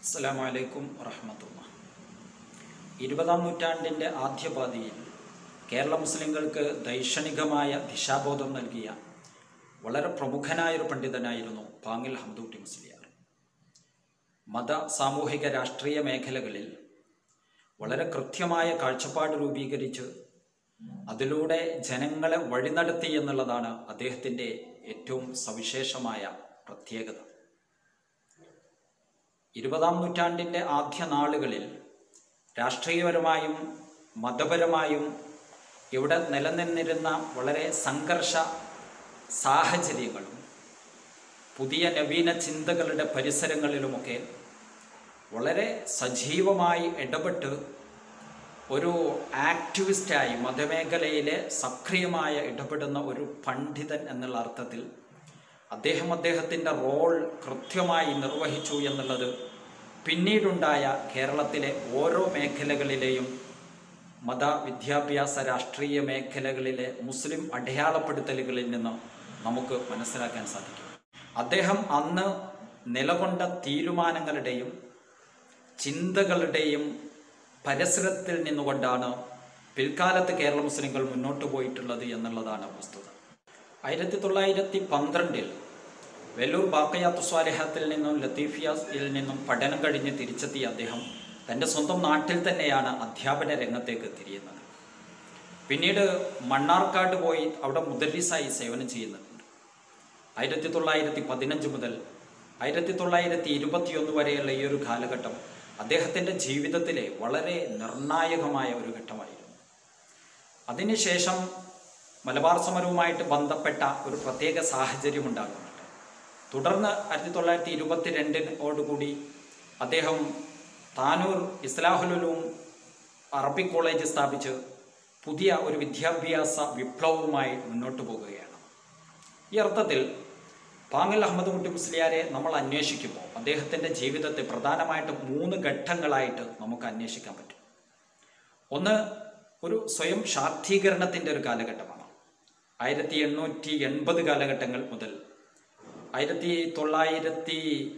അസ്സലാമു അലൈക്കും വറഹമത്തുള്ള ഇരുപതാം നൂറ്റാണ്ടിൻ്റെ ആദ്യപാതിയിൽ കേരള മുസ്ലിങ്ങൾക്ക് ദൈക്ഷണികമായ ദിശാബോധം നൽകിയ വളരെ പ്രമുഖനായൊരു പണ്ഡിതനായിരുന്നു പാങ്ങിൽ ഹംദൂട്ടി മുസ്ലിയാർ മത സാമൂഹിക രാഷ്ട്രീയ മേഖലകളിൽ വളരെ കൃത്യമായ കാഴ്ചപ്പാട് രൂപീകരിച്ച് അതിലൂടെ ജനങ്ങളെ വഴിനടത്തി എന്നുള്ളതാണ് അദ്ദേഹത്തിൻ്റെ ഏറ്റവും സവിശേഷമായ പ്രത്യേകത ഇരുപതാം നൂറ്റാണ്ടിൻ്റെ ആദ്യ നാളുകളിൽ രാഷ്ട്രീയപരമായും മതപരമായും ഇവിടെ നിലനിന്നിരുന്ന വളരെ സംഘർഷ സാഹചര്യങ്ങളും പുതിയ നവീന ചിന്തകളുടെ പരിസരങ്ങളിലുമൊക്കെ വളരെ സജീവമായി ഇടപെട്ട് ഒരു ആക്ടിവിസ്റ്റായി മതമേഖലയിലെ സക്രിയമായ ഇടപെടുന്ന ഒരു പണ്ഡിതൻ എന്നുള്ള അർത്ഥത്തിൽ അദ്ദേഹം അദ്ദേഹത്തിൻ്റെ റോൾ കൃത്യമായി നിർവഹിച്ചു എന്നുള്ളത് പിന്നീടുണ്ടായ കേരളത്തിലെ ഓരോ മേഖലകളിലെയും മത വിദ്യാഭ്യാസ രാഷ്ട്രീയ മേഖലകളിലെ മുസ്ലിം അടയാളപ്പെടുത്തലുകളിൽ നിന്ന് നമുക്ക് മനസ്സിലാക്കാൻ സാധിക്കും അദ്ദേഹം അന്ന് നിലകൊണ്ട തീരുമാനങ്ങളുടെയും ചിന്തകളുടെയും പരിസരത്തിൽ നിന്നുകൊണ്ടാണ് പിൽക്കാലത്ത് കേരള മുസ്ലിങ്ങൾ മുന്നോട്ട് പോയിട്ടുള്ളത് എന്നുള്ളതാണ് വസ്തുത ആയിരത്തി തൊള്ളായിരത്തി പന്ത്രണ്ടിൽ വെല്ലൂർ ബാക്കയാത്തു സ്വാലിഹത്തിൽ നിന്നും ലത്തീഫിയയിൽ നിന്നും പഠനം കഴിഞ്ഞ് തിരിച്ചെത്തിയ അദ്ദേഹം തൻ്റെ സ്വന്തം നാട്ടിൽ തന്നെയാണ് അധ്യാപന രംഗത്തേക്ക് തിരിയുന്നത് പിന്നീട് മണ്ണാർക്കാട് പോയി അവിടെ മുദരീസായി സേവനം ചെയ്യുന്നുണ്ട് ആയിരത്തി തൊള്ളായിരത്തി പതിനഞ്ച് മുതൽ ആയിരത്തി തൊള്ളായിരത്തി ഇരുപത്തിയൊന്ന് വരെയുള്ള ഈ ഒരു കാലഘട്ടം അദ്ദേഹത്തിൻ്റെ ജീവിതത്തിലെ വളരെ നിർണായകമായ ഒരു ഘട്ടമായിരുന്നു അതിനുശേഷം മലബാർ സമരവുമായിട്ട് ബന്ധപ്പെട്ട ഒരു പ്രത്യേക സാഹചര്യം ഉണ്ടാകുന്നുണ്ട് തുടർന്ന് ആയിരത്തി തൊള്ളായിരത്തി ഇരുപത്തി രണ്ടിനോടുകൂടി അദ്ദേഹം താനൂർ ഇസ്ലാഹുലും അറബിക് കോളേജ് സ്ഥാപിച്ച് പുതിയ ഒരു വിദ്യാഭ്യാസ വിപ്ലവവുമായി മുന്നോട്ട് പോകുകയാണ് ഈ അർത്ഥത്തിൽ പാങ്ങൽ അഹമ്മദ് കുട്ടി മുസ്ലിയാരെ നമ്മൾ അന്വേഷിക്കുമ്പോൾ അദ്ദേഹത്തിൻ്റെ ജീവിതത്തെ പ്രധാനമായിട്ടും മൂന്ന് ഘട്ടങ്ങളായിട്ട് നമുക്ക് അന്വേഷിക്കാൻ പറ്റും ഒന്ന് ഒരു സ്വയം ശാക്തീകരണത്തിൻ്റെ ഒരു കാലഘട്ടമാണ് ആയിരത്തി എണ്ണൂറ്റി എൺപത് കാലഘട്ടങ്ങൾ മുതൽ ആയിരത്തി തൊള്ളായിരത്തി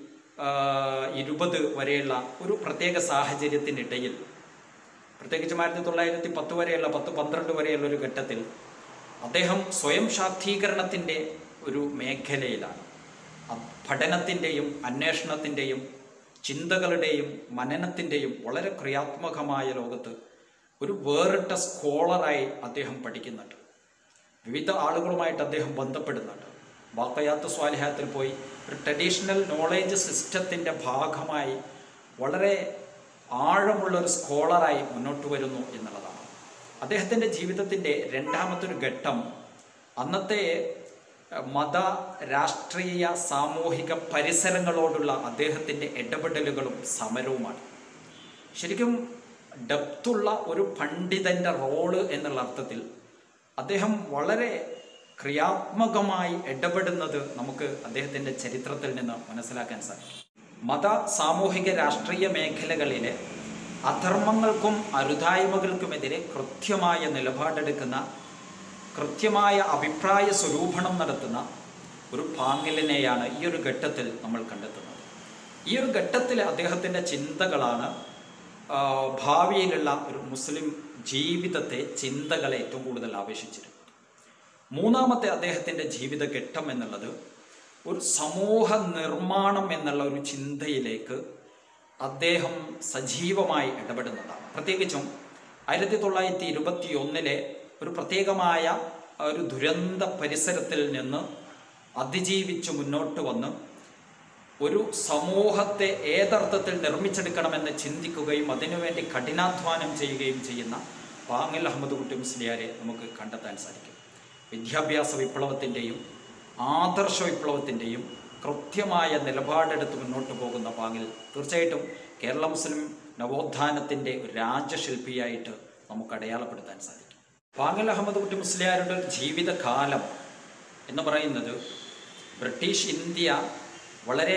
ഇരുപത് വരെയുള്ള ഒരു പ്രത്യേക സാഹചര്യത്തിനിടയിൽ പ്രത്യേകിച്ചും ആയിരത്തി തൊള്ളായിരത്തി പത്ത് വരെയുള്ള പത്ത് പന്ത്രണ്ട് വരെയുള്ള ഒരു ഘട്ടത്തിൽ അദ്ദേഹം സ്വയം ശാക്തീകരണത്തിൻ്റെ ഒരു മേഖലയിലാണ് പഠനത്തിൻ്റെയും അന്വേഷണത്തിൻ്റെയും ചിന്തകളുടെയും മനനത്തിൻ്റെയും വളരെ ക്രിയാത്മകമായ ലോകത്ത് ഒരു വേറിട്ട സ്കോളറായി അദ്ദേഹം പഠിക്കുന്നുണ്ട് വിവിധ ആളുകളുമായിട്ട് അദ്ദേഹം ബന്ധപ്പെടുന്നുണ്ട് വാക്കയാത്ത് സ്വാലിഹാത്തിൽ പോയി ഒരു ട്രഡീഷണൽ നോളേജ് സിസ്റ്റത്തിൻ്റെ ഭാഗമായി വളരെ ആഴമുള്ള ഒരു സ്കോളറായി മുന്നോട്ട് വരുന്നു എന്നുള്ളതാണ് അദ്ദേഹത്തിൻ്റെ ജീവിതത്തിൻ്റെ രണ്ടാമത്തെ ഒരു ഘട്ടം അന്നത്തെ മത രാഷ്ട്രീയ സാമൂഹിക പരിസരങ്ങളോടുള്ള അദ്ദേഹത്തിൻ്റെ ഇടപെടലുകളും സമരവുമാണ് ശരിക്കും ഡെപ്തുള്ള ഒരു പണ്ഡിതൻ്റെ റോള് എന്നുള്ള അർത്ഥത്തിൽ അദ്ദേഹം വളരെ ക്രിയാത്മകമായി ഇടപെടുന്നത് നമുക്ക് അദ്ദേഹത്തിൻ്റെ ചരിത്രത്തിൽ നിന്ന് മനസ്സിലാക്കാൻ സാധിക്കും മത സാമൂഹിക രാഷ്ട്രീയ മേഖലകളിലെ അധർമ്മങ്ങൾക്കും അരുതായ്മകൾക്കുമെതിരെ കൃത്യമായ നിലപാടെടുക്കുന്ന കൃത്യമായ അഭിപ്രായ സ്വരൂപണം നടത്തുന്ന ഒരു പാങ്ങിലിനെയാണ് ഈ ഒരു ഘട്ടത്തിൽ നമ്മൾ കണ്ടെത്തുന്നത് ഈ ഒരു ഘട്ടത്തിൽ അദ്ദേഹത്തിൻ്റെ ചിന്തകളാണ് ഭാവിയിലുള്ള ഒരു മുസ്ലിം ജീവിതത്തെ ചിന്തകളെ ഏറ്റവും കൂടുതൽ ആവേശിച്ചിരുന്നത് മൂന്നാമത്തെ അദ്ദേഹത്തിൻ്റെ ജീവിതഘട്ടം എന്നുള്ളത് ഒരു സമൂഹ നിർമ്മാണം എന്നുള്ള ഒരു ചിന്തയിലേക്ക് അദ്ദേഹം സജീവമായി ഇടപെടുന്നതാണ് പ്രത്യേകിച്ചും ആയിരത്തി തൊള്ളായിരത്തി ഇരുപത്തി ഒന്നിലെ ഒരു പ്രത്യേകമായ ഒരു ദുരന്ത പരിസരത്തിൽ നിന്ന് അതിജീവിച്ച് മുന്നോട്ട് വന്ന് ഒരു സമൂഹത്തെ ഏതർത്ഥത്തിൽ നിർമ്മിച്ചെടുക്കണമെന്ന് ചിന്തിക്കുകയും അതിനുവേണ്ടി കഠിനാധ്വാനം ചെയ്യുകയും ചെയ്യുന്ന പാങ്ങിൽ അഹമ്മദ് കുട്ടി മുസ്ലിയാരെ നമുക്ക് കണ്ടെത്താൻ സാധിക്കും വിദ്യാഭ്യാസ വിപ്ലവത്തിൻ്റെയും ആദർശ വിപ്ലവത്തിൻ്റെയും കൃത്യമായ നിലപാടെടുത്ത് മുന്നോട്ട് പോകുന്ന പാങ്ങിൽ തീർച്ചയായിട്ടും കേരള മുസ്ലിം നവോത്ഥാനത്തിൻ്റെ രാജശില്പിയായിട്ട് നമുക്ക് അടയാളപ്പെടുത്താൻ സാധിക്കും പാങ്ങൽ അഹമ്മദ് കുട്ടി മുസ്ലിയാരുടെ ജീവിതകാലം എന്ന് പറയുന്നത് ബ്രിട്ടീഷ് ഇന്ത്യ വളരെ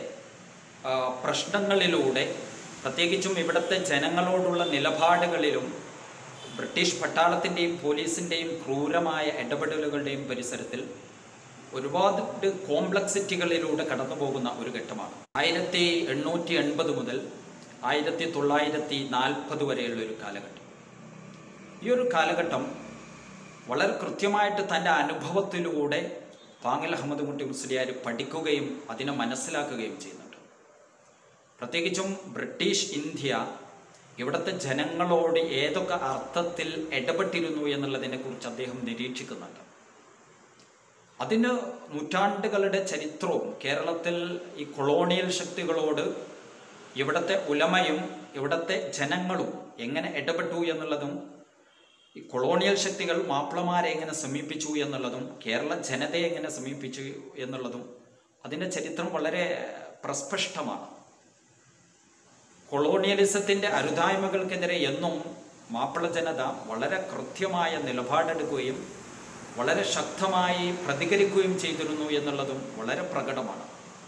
പ്രശ്നങ്ങളിലൂടെ പ്രത്യേകിച്ചും ഇവിടുത്തെ ജനങ്ങളോടുള്ള നിലപാടുകളിലും ബ്രിട്ടീഷ് പട്ടാളത്തിൻ്റെയും പോലീസിൻ്റെയും ക്രൂരമായ ഇടപെടലുകളുടെയും പരിസരത്തിൽ ഒരുപാട് കോംപ്ലക്സിറ്റികളിലൂടെ കടന്നു പോകുന്ന ഒരു ഘട്ടമാണ് ആയിരത്തി എണ്ണൂറ്റി എൺപത് മുതൽ ആയിരത്തി തൊള്ളായിരത്തി നാൽപ്പത് വരെയുള്ള ഒരു കാലഘട്ടം ഈ ഒരു കാലഘട്ടം വളരെ കൃത്യമായിട്ട് തൻ്റെ അനുഭവത്തിലൂടെ പാങ്ങൽ അഹമ്മദ് കുട്ടി മുസ്ലിയാർ പഠിക്കുകയും അതിനെ മനസ്സിലാക്കുകയും ചെയ്യുന്നുണ്ട് പ്രത്യേകിച്ചും ബ്രിട്ടീഷ് ഇന്ത്യ ഇവിടുത്തെ ജനങ്ങളോട് ഏതൊക്കെ അർത്ഥത്തിൽ ഇടപെട്ടിരുന്നു എന്നുള്ളതിനെ കുറിച്ച് അദ്ദേഹം നിരീക്ഷിക്കുന്നുണ്ട് അതിന് നൂറ്റാണ്ടുകളുടെ ചരിത്രവും കേരളത്തിൽ ഈ കൊളോണിയൽ ശക്തികളോട് ഇവിടുത്തെ ഉലമയും ഇവിടുത്തെ ജനങ്ങളും എങ്ങനെ ഇടപെട്ടു എന്നുള്ളതും ഈ കൊളോണിയൽ ശക്തികൾ മാപ്പിളമാരെ എങ്ങനെ സമീപിച്ചു എന്നുള്ളതും കേരള ജനതയെ എങ്ങനെ സമീപിച്ചു എന്നുള്ളതും അതിൻ്റെ ചരിത്രം വളരെ പ്രസ്പഷ്ടമാണ് കൊളോണിയലിസത്തിൻ്റെ അരുതായ്മകൾക്കെതിരെ എന്നും മാപ്പിള ജനത വളരെ കൃത്യമായ നിലപാടെടുക്കുകയും വളരെ ശക്തമായി പ്രതികരിക്കുകയും ചെയ്തിരുന്നു എന്നുള്ളതും വളരെ പ്രകടമാണ്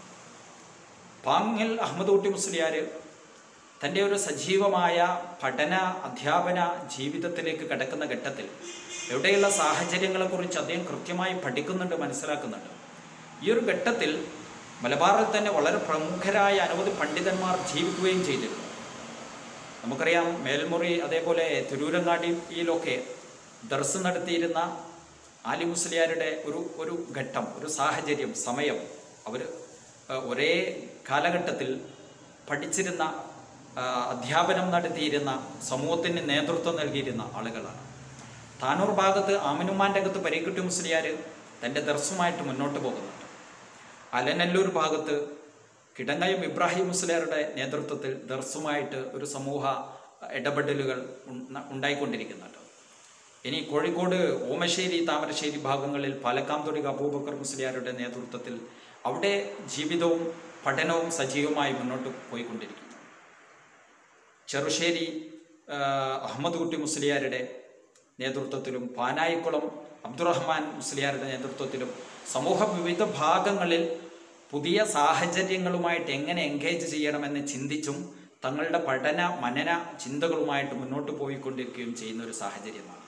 പാങ്ങിൽ അഹമ്മദ് കുട്ടി മുസ്ലിയാർ തൻ്റെ ഒരു സജീവമായ പഠന അധ്യാപന ജീവിതത്തിലേക്ക് കടക്കുന്ന ഘട്ടത്തിൽ എവിടെയുള്ള സാഹചര്യങ്ങളെക്കുറിച്ച് അദ്ദേഹം കൃത്യമായി പഠിക്കുന്നുണ്ട് മനസ്സിലാക്കുന്നുണ്ട് ഈ ഒരു ഘട്ടത്തിൽ മലബാറിൽ തന്നെ വളരെ പ്രമുഖരായ അനവധി പണ്ഡിതന്മാർ ജീവിക്കുകയും ചെയ്തിരുന്നു നമുക്കറിയാം മേൽമുറി അതേപോലെ തിരൂരങ്ങാടിയിലൊക്കെ ദർസ് നടത്തിയിരുന്ന ആലി മുസ്ലിയാരുടെ ഒരു ഒരു ഘട്ടം ഒരു സാഹചര്യം സമയം അവർ ഒരേ കാലഘട്ടത്തിൽ പഠിച്ചിരുന്ന ആ, അധ്യാപനം നടത്തിയിരുന്ന സമൂഹത്തിന് നേതൃത്വം നൽകിയിരുന്ന ആളുകളാണ് താനൂർ ഭാഗത്ത് ആമിനുമാൻ്റെ അകത്ത് പരീക്കുട്ടി മുസ്ലിയാർ തൻ്റെ ദർസുമായിട്ട് മുന്നോട്ട് പോകുന്നുണ്ട് അലനല്ലൂർ ഭാഗത്ത് കിടങ്ങയം ഇബ്രാഹിം മുസ്ലിയാരുടെ നേതൃത്വത്തിൽ ദർസുമായിട്ട് ഒരു സമൂഹ ഇടപെടലുകൾ ഉണ്ട- ഉണ്ടായിക്കൊണ്ടിരിക്കുന്നുണ്ട് ഇനി കോഴിക്കോട് ഓമശ്ശേരി താമരശ്ശേരി ഭാഗങ്ങളിൽ പാലക്കാംതൊടി അബൂബക്കർ മുസ്ലിയാരുടെ നേതൃത്വത്തിൽ അവിടെ ജീവിതവും പഠനവും സജീവമായി മുന്നോട്ട് പോയിക്കൊണ്ടിരിക്കുന്നു ചെറുശ്ശേരി ആ, അഹമ്മദ് കുട്ടി മുസ്ലിയാരുടെ നേതൃത്വത്തിലും പാനായിക്കുളം അബ്ദുറഹ്മാൻ മുസ്ലിയാരുടെ നേതൃത്വത്തിലും സമൂഹ വിവിധ ഭാഗങ്ങളിൽ പുതിയ സാഹചര്യങ്ങളുമായിട്ട് എങ്ങനെ എൻഗേജ് ചെയ്യണമെന്ന് ചിന്തിച്ചും തങ്ങളുടെ പഠന മനന ചിന്തകളുമായിട്ട് മുന്നോട്ട് പോയിക്കൊണ്ടിരിക്കുകയും ചെയ്യുന്ന ഒരു സാഹചര്യമാണ്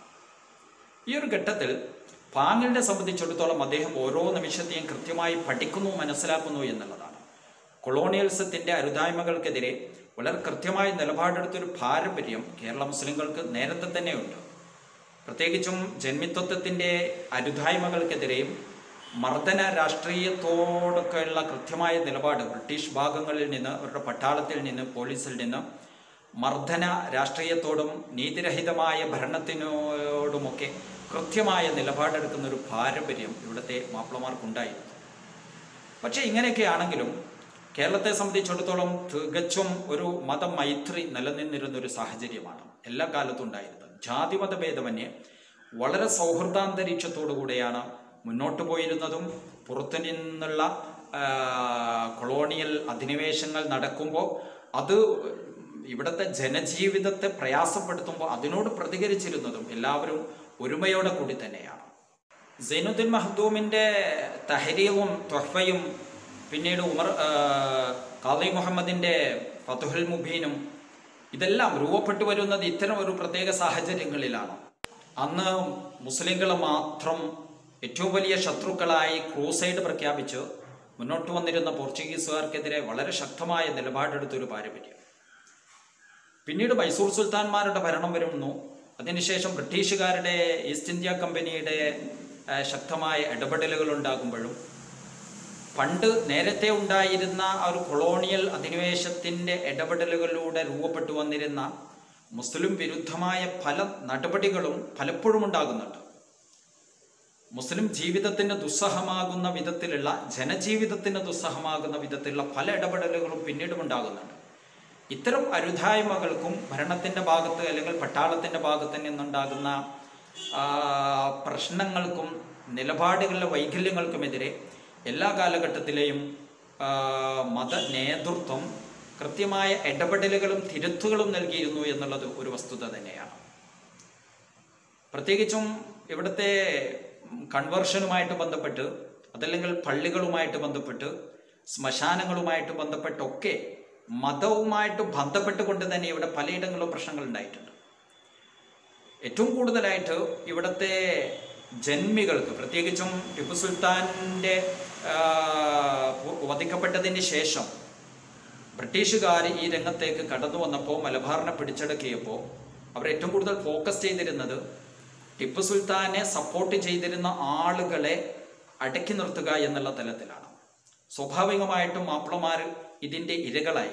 ഈ ഒരു ഘട്ടത്തിൽ പാങ്ങലിനെ സംബന്ധിച്ചിടത്തോളം അദ്ദേഹം ഓരോ നിമിഷത്തെയും കൃത്യമായി പഠിക്കുന്നു മനസ്സിലാക്കുന്നു എന്നുള്ളതാണ് കൊളോണിയൽസത്തിന്റെ അരുതായ്മകൾക്കെതിരെ വളരെ കൃത്യമായി നിലപാടെടുത്തൊരു പാരമ്പര്യം കേരള മുസ്ലിങ്ങൾക്ക് നേരത്തെ തന്നെയുണ്ട് പ്രത്യേകിച്ചും ജന്മിത്വത്വത്തിന്റെ അരുതായ്മകൾക്കെതിരെയും മർദ്ദന രാഷ്ട്രീയത്തോടൊക്കെയുള്ള കൃത്യമായ നിലപാട് ബ്രിട്ടീഷ് ഭാഗങ്ങളിൽ നിന്ന് അവരുടെ പട്ടാളത്തിൽ നിന്ന് പോലീസിൽ നിന്ന് മർദ്ദന രാഷ്ട്രീയത്തോടും നീതിരഹിതമായ ഭരണത്തിനോടുമൊക്കെ കൃത്യമായ നിലപാടെടുക്കുന്ന ഒരു പാരമ്പര്യം ഇവിടുത്തെ മാപ്പിളമാർക്കുണ്ടായിരുന്നു പക്ഷേ ഇങ്ങനെയൊക്കെ ആണെങ്കിലും കേരളത്തെ സംബന്ധിച്ചിടത്തോളം തികച്ചും ഒരു മതമൈത്രി നിലനിന്നിരുന്ന ഒരു സാഹചര്യമാണ് എല്ലാ കാലത്തും ഉണ്ടായിരുന്നത് ജാതിമത ഭേദമന്യേ വളരെ സൗഹൃദാന്തരീക്ഷത്തോടു കൂടെയാണ് മുന്നോട്ട് പോയിരുന്നതും പുറത്തു നിന്നുള്ള ആ, കൊളോണിയൽ അധിനിവേശങ്ങൾ നടക്കുമ്പോൾ അത് ഇവിടുത്തെ ജനജീവിതത്തെ പ്രയാസപ്പെടുത്തുമ്പോൾ അതിനോട് പ്രതികരിച്ചിരുന്നതും എല്ലാവരും ഒരുമയോടെ കൂടി തന്നെയാണ് സൈനുദ്ദീൻ മഹദൂമിൻ്റെ തഹരീവും തൊഹ്ഫയും പിന്നീട് ഉമർ ആ, ഖാദി മുഹമ്മദിൻ്റെ ഫതുഹുൽ മുബീനും ഇതെല്ലാം രൂപപ്പെട്ടു വരുന്നത് ഇത്തരം ഒരു പ്രത്യേക സാഹചര്യങ്ങളിലാണ് അന്ന് മുസ്ലിങ്ങളെ മാത്രം ഏറ്റവും വലിയ ശത്രുക്കളായി ക്രൂസൈഡ് പ്രഖ്യാപിച്ച് മുന്നോട്ട് വന്നിരുന്ന പോർച്ചുഗീസുകാർക്കെതിരെ വളരെ ശക്തമായ നിലപാടെടുത്തൊരു പാരമ്പര്യം പിന്നീട് മൈസൂർ സുൽത്താൻമാരുടെ ഭരണം വരുന്നു അതിനുശേഷം ബ്രിട്ടീഷുകാരുടെ ഈസ്റ്റ് ഇന്ത്യ കമ്പനിയുടെ ആ, ശക്തമായ ഇടപെടലുകൾ ഉണ്ടാകുമ്പോഴും പണ്ട് നേരത്തെ ഉണ്ടായിരുന്ന ആ ഒരു കൊളോണിയൽ അധിനിവേശത്തിന്റെ ഇടപെടലുകളിലൂടെ രൂപപ്പെട്ടു വന്നിരുന്ന മുസ്ലിം വിരുദ്ധമായ പല നടപടികളും പലപ്പോഴും ഉണ്ടാകുന്നുണ്ട് മുസ്ലിം ജീവിതത്തിന് ദുസ്സഹമാകുന്ന വിധത്തിലുള്ള ജനജീവിതത്തിന് ദുസ്സഹമാകുന്ന വിധത്തിലുള്ള പല ഇടപെടലുകളും പിന്നീടും ഉണ്ടാകുന്നുണ്ട് ഇത്തരം അരുതായ്മകൾക്കും ഭരണത്തിന്റെ ഭാഗത്ത് അല്ലെങ്കിൽ പട്ടാളത്തിന്റെ ഭാഗത്ത് നിന്നുണ്ടാകുന്ന ആ, പ്രശ്നങ്ങൾക്കും നിലപാടുകളിലെ വൈകല്യങ്ങൾക്കുമെതിരെ എല്ലാ കാലഘട്ടത്തിലെയും ആ, മത നേതൃത്വം കൃത്യമായ ഇടപെടലുകളും തിരുത്തുകളും നൽകിയിരുന്നു എന്നുള്ളത് ഒരു വസ്തുത തന്നെയാണ് പ്രത്യേകിച്ചും ഇവിടുത്തെ കൺവേർഷനുമായിട്ട് ബന്ധപ്പെട്ട് അതല്ലെങ്കിൽ പള്ളികളുമായിട്ട് ബന്ധപ്പെട്ട് ശ്മശാനങ്ങളുമായിട്ട് ബന്ധപ്പെട്ടൊക്കെ മതവുമായിട്ട് ബന്ധപ്പെട്ടുകൊണ്ട് തന്നെ ഇവിടെ പലയിടങ്ങളിലും പ്രശ്നങ്ങൾ ഉണ്ടായിട്ടുണ്ട് ഏറ്റവും കൂടുതലായിട്ട് ഇവിടുത്തെ ജന്മികൾക്ക് പ്രത്യേകിച്ചും ടിപ്പു സുൽത്താൻ്റെ ആ, വധിക്കപ്പെട്ടതിന് ശേഷം ബ്രിട്ടീഷുകാർ ഈ രംഗത്തേക്ക് കടന്നു വന്നപ്പോൾ മലബാറിനെ പിടിച്ചടക്കിയപ്പോൾ അവർ ഏറ്റവും കൂടുതൽ ഫോക്കസ് ചെയ്തിരുന്നത് ടിപ്പു സുൽത്താനെ സപ്പോർട്ട് ചെയ്തിരുന്ന ആളുകളെ അടക്കി നിർത്തുക എന്നുള്ള തലത്തിലാണ് സ്വാഭാവികമായിട്ടും മാപ്പിളമാർ ഇതിൻ്റെ ഇരകളായി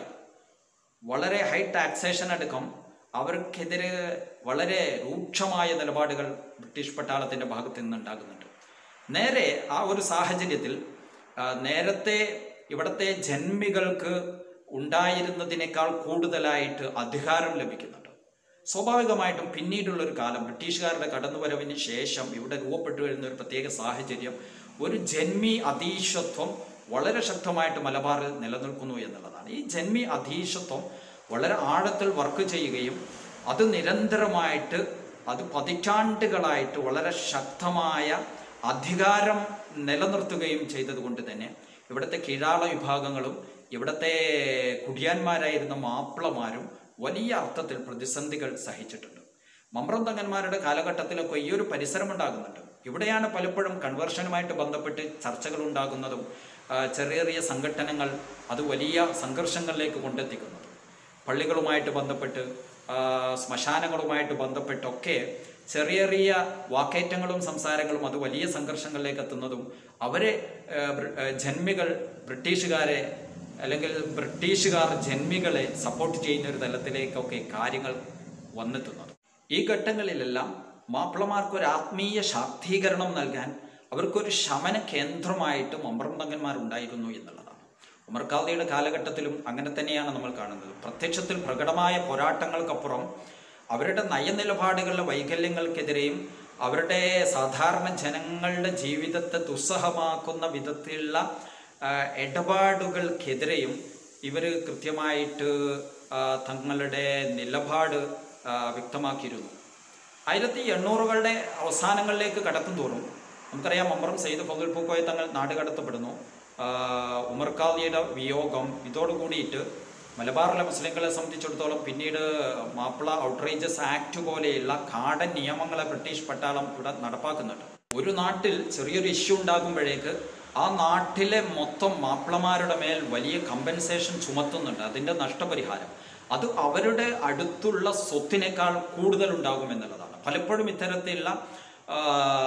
വളരെ ഹൈ ടാക്സേഷൻ അടക്കം അവർക്കെതിരെ വളരെ രൂക്ഷമായ നിലപാടുകൾ ബ്രിട്ടീഷ് പട്ടാളത്തിന്റെ ഭാഗത്ത് നിന്നുണ്ടാകുന്നുണ്ട് നേരെ ആ ഒരു സാഹചര്യത്തിൽ ആ, നേരത്തെ ഇവിടുത്തെ ജന്മികൾക്ക് ഉണ്ടായിരുന്നതിനേക്കാൾ കൂടുതലായിട്ട് അധികാരം ലഭിക്കുന്നുണ്ട് സ്വാഭാവികമായിട്ടും പിന്നീടുള്ള ഒരു കാലം ബ്രിട്ടീഷുകാരുടെ കടന്നുവരവിന് ശേഷം ഇവിടെ രൂപപ്പെട്ടു വരുന്ന ഒരു പ്രത്യേക സാഹചര്യം ഒരു ജന്മി അധീശത്വം വളരെ ശക്തമായിട്ട് മലബാറിൽ നിലനിൽക്കുന്നു എന്നുള്ളതാണ് ഈ ജന്മി അധീശത്വം വളരെ ആഴത്തിൽ വർക്ക് ചെയ്യുകയും അത് നിരന്തരമായിട്ട് അത് പതിറ്റാണ്ടുകളായിട്ട് വളരെ ശക്തമായ അധികാരം നിലനിർത്തുകയും ചെയ്തതുകൊണ്ട് തന്നെ ഇവിടുത്തെ കീഴാള വിഭാഗങ്ങളും ഇവിടുത്തെ കുടിയാന്മാരായിരുന്ന മാപ്പിളമാരും വലിയ അർത്ഥത്തിൽ പ്രതിസന്ധികൾ സഹിച്ചിട്ടുണ്ട് മമ്പ്രം തങ്ങന്മാരുടെ കാലഘട്ടത്തിലൊക്കെ ഈ ഒരു പരിസരം ഉണ്ടാകുന്നുണ്ട് ഇവിടെയാണ് പലപ്പോഴും കൺവേർഷനുമായിട്ട് ബന്ധപ്പെട്ട് ചർച്ചകൾ ഉണ്ടാകുന്നതും ആ, ചെറിയ ചെറിയ സംഘടനകൾ അത് വലിയ സംഘർഷങ്ങളിലേക്ക് കൊണ്ടെത്തിക്കുന്നത് പള്ളികളുമായിട്ട് ബന്ധപ്പെട്ട് ആ, ശ്മശാനങ്ങളുമായിട്ട് ബന്ധപ്പെട്ടൊക്കെ ചെറിയ ചെറിയ വാക്കേറ്റങ്ങളും സംസാരങ്ങളും അത് വലിയ സംഘർഷങ്ങളിലേക്ക് എത്തുന്നതും അവരെ ആ, ബ്രി- ആ, ജന്മികൾ ബ്രിട്ടീഷുകാരെ അല്ലെങ്കിൽ ബ്രിട്ടീഷുകാർ ജന്മികളെ സപ്പോർട്ട് ചെയ്യുന്ന ഒരു തലത്തിലേക്കൊക്കെ കാര്യങ്ങൾ വന്നെത്തുന്നത് ഈ ഘട്ടങ്ങളിലെല്ലാം മാപ്പിളമാർക്ക് ഒരു ആത്മീയ ശാക്തീകരണം നൽകാൻ അവർക്കൊരു ശമന കേന്ദ്രമായിട്ട് മമ്പ്രന്തങ്ങന്മാർ ഉണ്ടായിരുന്നു എന്നുള്ളതാണ് ഉമർഖാദിയുടെ കാലഘട്ടത്തിലും അങ്ങനെ തന്നെയാണ് നമ്മൾ കാണുന്നത് പ്രത്യക്ഷത്തിൽ പ്രകടമായ പോരാട്ടങ്ങൾക്കപ്പുറം അവരുടെ നയനിലപാടുകളുടെ വൈകല്യങ്ങൾക്കെതിരെയും അവരുടെ സാധാരണ ജനങ്ങളുടെ ജീവിതത്തെ ദുസ്സഹമാക്കുന്ന വിധത്തിലുള്ള ആ, ഇടപാടുകൾക്കെതിരെയും ഇവർ കൃത്യമായിട്ട് ആ, തങ്ങളുടെ നിലപാട് ആ, വ്യക്തമാക്കിയിരുന്നു ആയിരത്തി എണ്ണൂറുകളുടെ അവസാനങ്ങളിലേക്ക് കടക്കും തോറും നമുക്കറിയാം മമ്പ്രം സെയ്ദ് ഫതുൽ പൂക്കോയ തങ്ങൾ നാട് കടത്തപ്പെടുന്നു ആ, ഉമർ ഖാദിയുടെ വിയോഗം ഇതോടുകൂടിയിട്ട് മലബാറിലെ മുസ്ലിങ്ങളെ സംബന്ധിച്ചിടത്തോളം പിന്നീട് മാപ്പിള ഔട്ട്റേജസ് ആക്ട് പോലെയുള്ള കാടൻ നിയമങ്ങളെ ബ്രിട്ടീഷ് പട്ടാളം ഇവിടെ നടപ്പാക്കുന്നുണ്ട് ഒരു നാട്ടിൽ ചെറിയൊരു ഇഷ്യൂ ഉണ്ടാകുമ്പോഴേക്ക് ആ നാട്ടിലെ മൊത്തം മാപ്പിളമാരുടെ മേൽ വലിയ കമ്പൻസേഷൻ ചുമത്തുന്നുണ്ട് അതിൻ്റെ നഷ്ടപരിഹാരം അത് അവരുടെ അടുത്തുള്ള സ്വത്തിനേക്കാൾ കൂടുതൽ ഉണ്ടാകും എന്നുള്ളതാണ് പലപ്പോഴും ഇത്തരത്തിലുള്ള ആ,